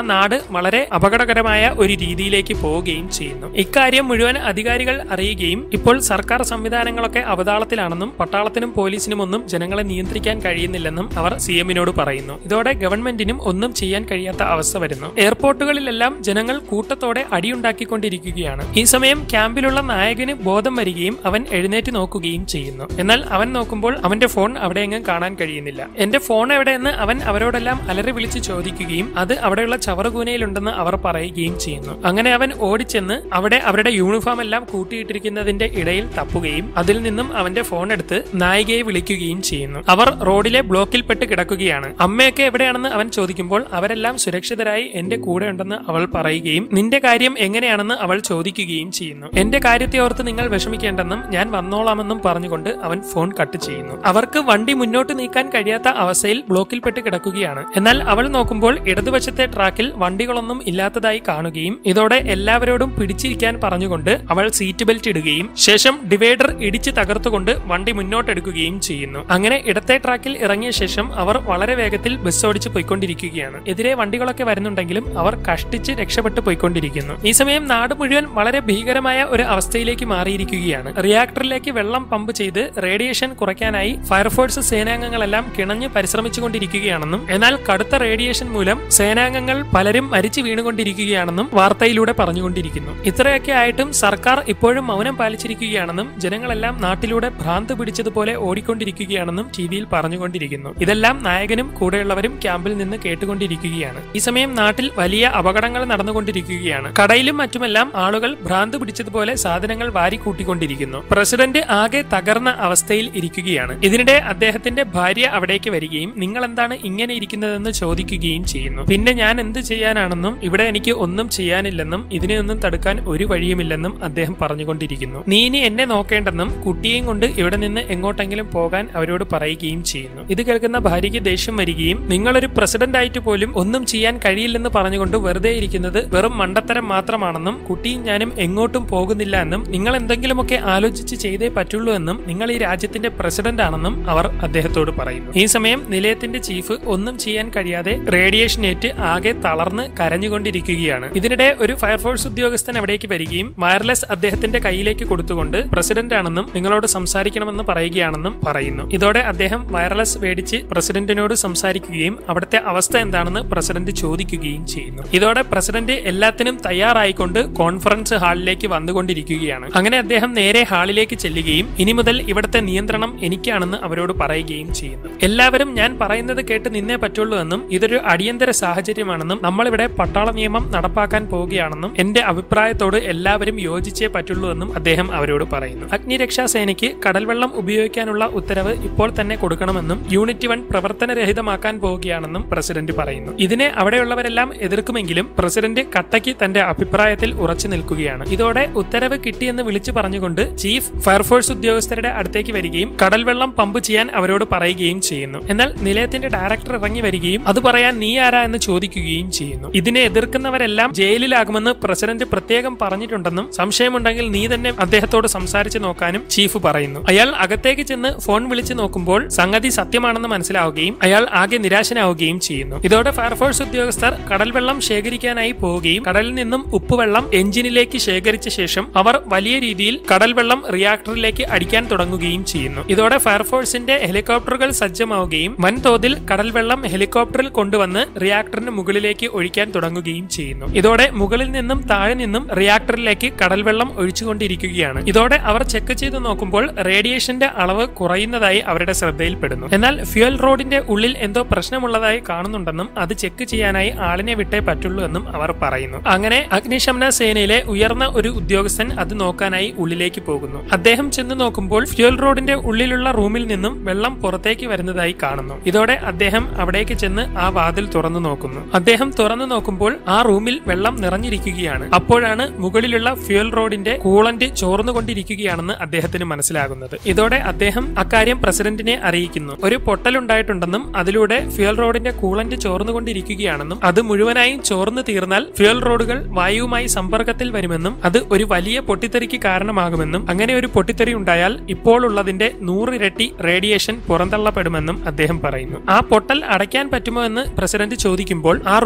വളരെ അപകടകരമായ ഒരു രീതിയിലേക്ക് പോവുകയും ചെയ്യുന്നു ഇക്കാര്യം മുഴുവൻ അധികാരികൾ അറിയുകയും ഇപ്പോൾ സർക്കാർ സംവിധാനങ്ങളൊക്കെ അവതാളത്തിലാണെന്നും പട്ടാളത്തിനും പോലീസിനും ഒന്നും ജനങ്ങളെ നിയന്ത്രിക്കാൻ കഴിയുന്നില്ലെന്നും അവർ സി എമ്മിനോട് പറയുന്നു ഇതോടെ ഗവൺമെന്റിനും ഒന്നും ചെയ്യാൻ കഴിയാത്ത അവസ്ഥ വരുന്നു എയർപോർട്ടുകളിലെല്ലാം ജനങ്ങൾ കൂട്ടത്തോടെ അടിയുണ്ടാക്കിക്കൊണ്ടിരിക്കുകയാണ് ഈ സമയം ക്യാമ്പിലുള്ള നായകന് ബോധം വരികയും അവൻ എഴുന്നേറ്റ് നോക്കുകയും ചെയ്യുന്നു എന്നാൽ അവൻ നോക്കുമ്പോൾ അവന്റെ ഫോൺ അവിടെയെങ്ങും കാണാൻ കഴിയുന്നില്ല എന്റെ ഫോൺ എവിടെയെന്ന് അവൻ അവരോടെല്ലാം അലറി വിളിച്ച് ചോദിക്കുകയും അത് അവിടെയുള്ള ചവറുകൂനയിലുണ്ടെന്ന് അവർ പറയുകയും ചെയ്യുന്നു അങ്ങനെ അവൻ ഓടിച്ചെന്ന് അവിടെ അവരുടെ യൂണിഫോം എല്ലാം കൂട്ടിയിട്ടിരിക്കുന്നതിന്റെ ഇടയിൽ തപ്പുകയും അതിൽ നിന്നും അവന്റെ ഫോൺ എടുത്ത് നായികയെ വിളിക്കുകയും ചെയ്യുന്നു അവർ റോഡിലെ ബ്ലോക്കിൽ പെട്ട് കിടക്കുകയാണ് അമ്മയൊക്കെ എവിടെയാണെന്ന് അവൻ ചോദിക്കുമ്പോൾ അവരെല്ലാം സുരക്ഷിതരായി എന്റെ കൂടെ ഉണ്ടെന്ന് അവൾ പറയുകയും നിന്റെ കാര്യം എങ്ങനെയാണെന്ന് അവൾ ചോദിക്കുകയും ചെയ്യുന്നു എന്റെ കാര്യത്തെ ഓർത്ത് നിങ്ങൾ വിഷമിക്കേണ്ടെന്നും ഞാൻ വന്നോളാമെന്നും പറഞ്ഞുകൊണ്ട് അവൻ ഫോൺ കട്ട് ചെയ്യുന്നു അവർക്ക് വണ്ടി മുന്നോട്ട് നീക്കാൻ കഴിയാത്ത അവസ്ഥയിൽ ബ്ലോക്കിൽപ്പെട്ട് കിടക്കുകയാണ് എന്നാൽ അവൾ നോക്കുമ്പോൾ ഇടതുവശത്തെ ട്രാക്കിൽ വണ്ടികളൊന്നും ഇല്ലാത്തതായി കാണുകയും ഇതോടെ എല്ലാവരോടും പിടിച്ചിരിക്കാൻ പറഞ്ഞുകൊണ്ട് അവൾ സീറ്റ് ബെൽറ്റ് ഇടുകയും ശേഷം ഡിവൈഡർ ഇടിച്ച് തകർത്തുകൊണ്ട് വണ്ടി മുന്നോട്ടെടുക്കുകയും ചെയ്യുന്നു അങ്ങനെ ഇടത്തെ ട്രാക്കിൽ ഇറങ്ങിയ ശേഷം അവർ വളരെ വേഗത്തിൽ ബസ് ഓടിച്ച് പോയിക്കൊണ്ടിരിക്കുകയാണ് എതിരെ വണ്ടികളൊക്കെ വരുന്നുണ്ടെങ്കിലും അവർ കഷ്ടിച്ച് രക്ഷപ്പെട്ടു പോയിക്കൊണ്ടിരിക്കുന്നു ഈ സമയം നാട് മുഴുവൻ വളരെ ഭീകരമായ ഒരു അവസ്ഥയിലേക്ക് മാറിയിരിക്കുകയാണ് റിയാക്ടറിലേക്ക് വെള്ളം പമ്പ് ചെയ്ത് റേഡിയേഷൻ കുറയ്ക്കാനായി ഫയർഫോഴ്സ് സേനാംഗങ്ങളെല്ലാം കിണഞ്ഞ് പരിശ്രമിച്ചുകൊണ്ടിരിക്കുകയാണെന്നും എന്നാൽ കടുത്ത റേഡിയേഷൻ മൂലം സേനാംഗങ്ങൾ പലരും മരിച്ചു വീണുകൊണ്ടിരിക്കുകയാണെന്നും വാർത്തയിലൂടെ പറഞ്ഞുകൊണ്ടിരിക്കുന്നു ഇത്രയൊക്കെ ആയിട്ടും സർക്കാർ ഇപ്പോഴും മൗനം പാലിച്ചിരിക്കുകയാണെന്നും ജനങ്ങളെല്ലാം നാട്ടിലൂടെ ഭ്രാന്ത് പിടിച്ചതുപോലെ ഓടിക്കൊണ്ടിരിക്കുകയാണെന്നും ടി വിയിൽ പറഞ്ഞുകൊണ്ടിരിക്കുന്നു ഇതെല്ലാം നായകനും കൂടെയുള്ളവരും ക്യാമ്പിൽ നിന്ന് കേട്ടുകൊണ്ടിരിക്കുകയാണ് ഈ സമയം നാട്ടിൽ വലിയ അപകടങ്ങൾ നടന്നുകൊണ്ടിരിക്കുകയാണ് കടയിലും മറ്റുമെല്ലാം ആളുകൾ ഭ്രാന്ത് പിടിച്ചതുപോലെ സാധനങ്ങൾ വാരിക്കൂട്ടിക്കൊണ്ടിരിക്കുന്നു പ്രസിഡന്റ് ആകെ തകർന്ന അവസ്ഥയിൽ ഇരിക്കുകയാണ് ഇതിനിടെ അദ്ദേഹത്തിന്റെ ഭാര്യ അവിടേക്ക് വരികയും നിങ്ങൾ എന്താണ് ഇങ്ങനെ ഇരിക്കുന്നതെന്ന് ചോദിക്കുകയും ചെയ്യുന്നു പിന്നെ ഞാൻ എന്ത് ചെയ്യാനാണെന്നും ഇവിടെ എനിക്ക് ഒന്നും ചെയ്യാനില്ലെന്നും ഇതിനെയൊന്നും തടുക്കാൻ ഒരു വഴിയുമില്ലെന്നും അദ്ദേഹം പറഞ്ഞുകൊണ്ടിരിക്കുന്നു നീ ഇനി എന്നെ നോക്കേണ്ടെന്നും കുട്ടിയെയും കൊണ്ട് ഇവിടെ നിന്ന് എങ്ങോട്ടെങ്കിലും പോകാൻ അവരോട് പറയുകയും ചെയ്യുന്നു ഇത് കേൾക്കുന്ന ഭാര്യയ്ക്ക് ദേഷ്യം വരികയും നിങ്ങളൊരു പ്രസിഡന്റ് ആയിട്ട് പോലും ഒന്നും ചെയ്യാൻ കഴിയില്ലെന്ന് പറഞ്ഞുകൊണ്ട് വെറുതെ ഇരിക്കുന്നത് വെറും മണ്ടത്തരം മാത്രമാണെന്നും കുട്ടിയും ഞാനും എങ്ങോട്ടും പോകുന്നില്ല എന്നും നിങ്ങൾ എന്തെങ്കിലുമൊക്കെ ആലോചിച്ച് ചെയ്തേ പറ്റുള്ളൂ എന്നും നിങ്ങൾ ഈ രാജ്യത്തിന്റെ പ്രസിഡന്റ് ആണെന്നും അവർ അദ്ദേഹത്തോട് പറയുന്നു ഈ സമയം നിലയത്തിന്റെ ചീഫ് ഒന്നും ചെയ്യാൻ കഴിയാതെ റേഡിയേഷൻ ഏറ്റ് ആകെ തളർന്ന് കരഞ്ഞുകൊണ്ടിരിക്കുകയാണ് ഇതിനിടെ ഒരു ഫയർഫോഴ്സ് ഉദ്യോഗസ്ഥൻ അവിടേക്ക് വരികയും വയർലെസ് അദ്ദേഹത്തിന്റെ കയ്യിലേക്ക് കൊടുത്തുകൊണ്ട് പ്രസിഡന്റ് ആണെന്നും നിങ്ങളോട് സംസാരിക്കണമെന്ന് പറയുകയാണെന്നും പറയുന്നു ഇതോടെ അദ്ദേഹം വയർലെസ് മേടിച്ച് പ്രസിഡന്റിനോട് സംസാരിക്കുകയും അവിടുത്തെ അവസ്ഥ എന്താണെന്ന് പ്രസിഡന്റ് ചോദിക്കുകയും ചെയ്യുന്നു ഇതോടെ പ്രസിഡന്റ് എല്ലാത്തിനും തയ്യാറായിക്കൊണ്ട് കോൺഫറൻസ് ഹാളിലേക്ക് വന്നുകൊണ്ടിരിക്കുകയാണ് അങ്ങനെ അദ്ദേഹം നേരെ ഹാളിലേക്ക് ചെല്ലുകയും ഇനി മുതൽ ഇവിടുത്തെ നിയന്ത്രണം എനിക്കാണെന്ന് അവരോട് പറയുകയും ചെയ്യുന്നു എല്ലാവരും ഞാൻ പറയുന്നത് കേട്ട് നിന്നേ പറ്റുള്ളൂ എന്നും ഇതൊരു അടിയന്തര സാഹചര്യമാണെന്നും നമ്മളിവിടെ പട്ടാള നിയമം നടപ്പാക്കാൻ പോവുകയാണെന്നും എന്റെ അഭിപ്രായത്തോട് എല്ലാവരും യോജിച്ചേ പറ്റുള്ളൂ എന്നും അദ്ദേഹം അവരോട് പറയുന്നു അഗ്നിരക്ഷാ സേനയ്ക്ക് കടൽവെള്ളം ഉപയോഗിക്കാനുള്ള ഉത്തരവ് ഇപ്പോൾ തന്നെ കൊടുക്കണമെന്നും യൂണിറ്റ് വൺ പ്രവർത്തനരഹിതമാക്കാൻ പോവുകയാണെന്നും പ്രസിഡന്റ് പറയുന്നു ഇതിനെ അവിടെയുള്ളവരെല്ലാം എതിർക്കുമെങ്കിലും പ്രസിഡന്റ് കട്ടയ്ക്ക് തന്റെ അഭിപ്രായത്തിൽ ഉറച്ചു നിൽക്കുകയാണ് ഇതോടെ ഉത്തരവ് കിട്ടിയെന്ന് വിളിച്ചു പറഞ്ഞുകൊണ്ട് ചീഫ് ഫയർഫോഴ്സ് ഉദ്യോഗസ്ഥരുടെ അടുത്തേക്ക് വരികയും കടൽവെള്ളം പമ്പ് ചെയ്യാൻ അവരോട് പറയുകയും ചെയ്യുന്നു എന്നാൽ നിലയത്തിന്റെ ഡയറക്ടർ ഇറങ്ങി വരികയും അത് പറയാൻ നീ ആരാ എന്ന് ചോദിക്കുകയും ചെയ്യുന്നു ഇതിനെ എതിർക്കുന്നവരെല്ലാം ജയിലിലാകുമെന്ന് പ്രസിഡന്റ് പ്രത്യേകം പറഞ്ഞിട്ടുണ്ടെന്നും സംശയമുണ്ടെങ്കിൽ നീ തന്നെ അദ്ദേഹത്തോട് സംസാരിച്ച് നോക്കാനും ചീഫ് പറയുന്നു അയാൾ അകത്തേക്ക് ചെന്ന് ഫോൺ വിളിച്ചു നോക്കുമ്പോൾ സംഗതി സത്യമാണെന്ന് മനസ്സിലാവുകയും അയാൾ ആകെ നിരാശനാവുകയും ചെയ്യുന്നു ഇതോടെ ഫയർഫോഴ്സ് ഉദ്യോഗസ്ഥർ കടൽവെള്ളം ശേഖരിക്കാനായി പോവുകയും കടലിൽ നിന്നും ഉപ്പുവെള്ളം എഞ്ചിനിലേക്ക് ശേഖരിച്ച ശേഷം അവർ വലിയ രീതിയിൽ കടൽവെള്ളം റിയാക്ടറിലേക്ക് അടിക്കാൻ തുടങ്ങുകയും ചെയ്യുന്നു ഇതോടെ ഫയർഫോഴ്സിന്റെ ഹെലികോപ്റ്ററുകൾ സജ്ജമാവുകയും വൻതോതിൽ കടൽവെള്ളം ഹെലികോപ്റ്ററിൽ കൊണ്ടുവന്ന് റിയാക്ടറിന് മുകളിലേക്ക് ഒഴിക്കാൻ തുടങ്ങുകയും ചെയ്യുന്നു ഇതോടെ മുകളിൽ നിന്നും താഴെ നിന്നും റിയാക്ടറിലേക്ക് കടൽവെള്ളം ഒഴിച്ചുകൊണ്ടിരിക്കുകയാണ് ഇതോടെ അവർ ചെക്ക് ചെയ്ത് നോക്കുമ്പോൾ റേഡിയേഷന്റെ അളവ് കുറയുന്നതായി അവരുടെ ശ്രദ്ധയിൽപ്പെടുന്നു എന്നാൽ ഫ്യുവൽ റോഡിന്റെ ഉള്ളിൽ എന്തോ പ്രശ്നമുള്ളതായി കാണുന്നുണ്ടെന്നും അത് ചെക്ക് ചെയ്യാനായി ആളിനെ വിട്ടേ പറ്റുള്ളൂ എന്നും അവർ പറയുന്നു അങ്ങനെ അഗ്നിശമന സേനയിലെ ഉയർന്ന ഒരു ഉദ്യോഗസ്ഥൻ അത് നോക്കാനായി ഉള്ളിലേക്ക് പോകുന്നു അദ്ദേഹം ചെന്ന് നോക്കുമ്പോൾ ഫ്യുവൽ റോഡിന്റെ ഉള്ളിലുള്ള റൂമിൽ നിന്നും വെള്ളം പുറത്തേക്ക് വരുന്നതായി കാണുന്നു ഇതോടെ അദ്ദേഹം അവിടേക്ക് ചെന്ന് ആ വാതിൽ തുറന്നു നോക്കുന്നു അദ്ദേഹം തുറന്നു നോക്കുമ്പോൾ ആ റൂമിൽ വെള്ളം നിറഞ്ഞിരിക്കുകയാണ് അപ്പോഴാണ് മുകളിലുള്ള ഫ്യുവൽ റോഡിന്റെ കൂളന്റ് ചോർന്നുകൊണ്ടിരിക്കുകയാണെന്ന് അദ്ദേഹത്തിന് മനസ്സിലാകുന്നത് ഇതോടെ അദ്ദേഹം അക്കാര്യം പ്രസിഡന്റിനെ അറിയിക്കുന്നു ഒരു പൊട്ടലുണ്ടായിട്ടുണ്ടെന്നും അതിലൂടെ ഫ്യുവൽ റോഡിന്റെ കൂളന്റ് ചോർന്നുകൊണ്ടിരിക്കുകയാണെന്നും അത് മുഴുവനായും ചോർന്നു തീർന്നാൽ ഫ്യുവൽ റോഡുകൾ വായുവുമായി സമ്പർക്കത്തിൽ വരുമെന്നും അത് ഒരു വലിയ പൊട്ടിത്തെറിക്ക് കാരണമാകുമെന്നും അങ്ങനെ ഒരു പൊട്ടിത്തെറി ഉണ്ടായാൽ ഇപ്പോൾ ഉള്ളതിന്റെ നൂറിരട്ടി റേഡിയേഷൻ പുറന്തള്ളപ്പെടുമെന്നും അദ്ദേഹം പറയുന്നു ആ പൊട്ടൽ അടയ്ക്കാൻ പറ്റുമോ എന്ന് പ്രസിഡന്റ് ചോദിക്കുമ്പോൾ ആ റൂമിൽ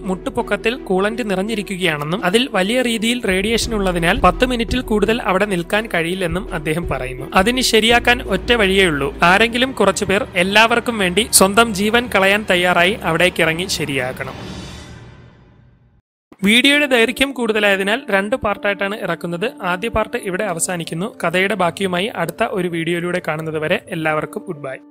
മുട്ടുപൊക്കത്തിൽ കൂളന്റ് നിറഞ്ഞിരിക്കുകയാണെന്നും അതിൽ വലിയ രീതിയിൽ റേഡിയേഷൻ ഉള്ളതിനാൽ പത്ത് മിനിറ്റിൽ കൂടുതൽ അവിടെ നിൽക്കാൻ കഴിയില്ലെന്നും അദ്ദേഹം പറയുന്നു അതിന് ശരിയാക്കാൻ ഒറ്റ വഴിയേ ഉള്ളൂ ആരെങ്കിലും കുറച്ചുപേർ എല്ലാവർക്കും വേണ്ടി സ്വന്തം ജീവൻ കളയാൻ തയ്യാറായി അവിടേക്ക് ഇറങ്ങി ശരിയാക്കണം വീഡിയോയുടെ ദൈർഘ്യം കൂടുതലായതിനാൽ രണ്ട് പാർട്ടായിട്ടാണ് ഇറക്കുന്നത് ആദ്യ പാർട്ട് ഇവിടെ അവസാനിക്കുന്നു കഥയുടെ ബാക്കിയുമായി അടുത്ത ഒരു വീഡിയോയിലൂടെ കാണുന്നത് വരെ എല്ലാവർക്കും ഗുഡ് ബൈ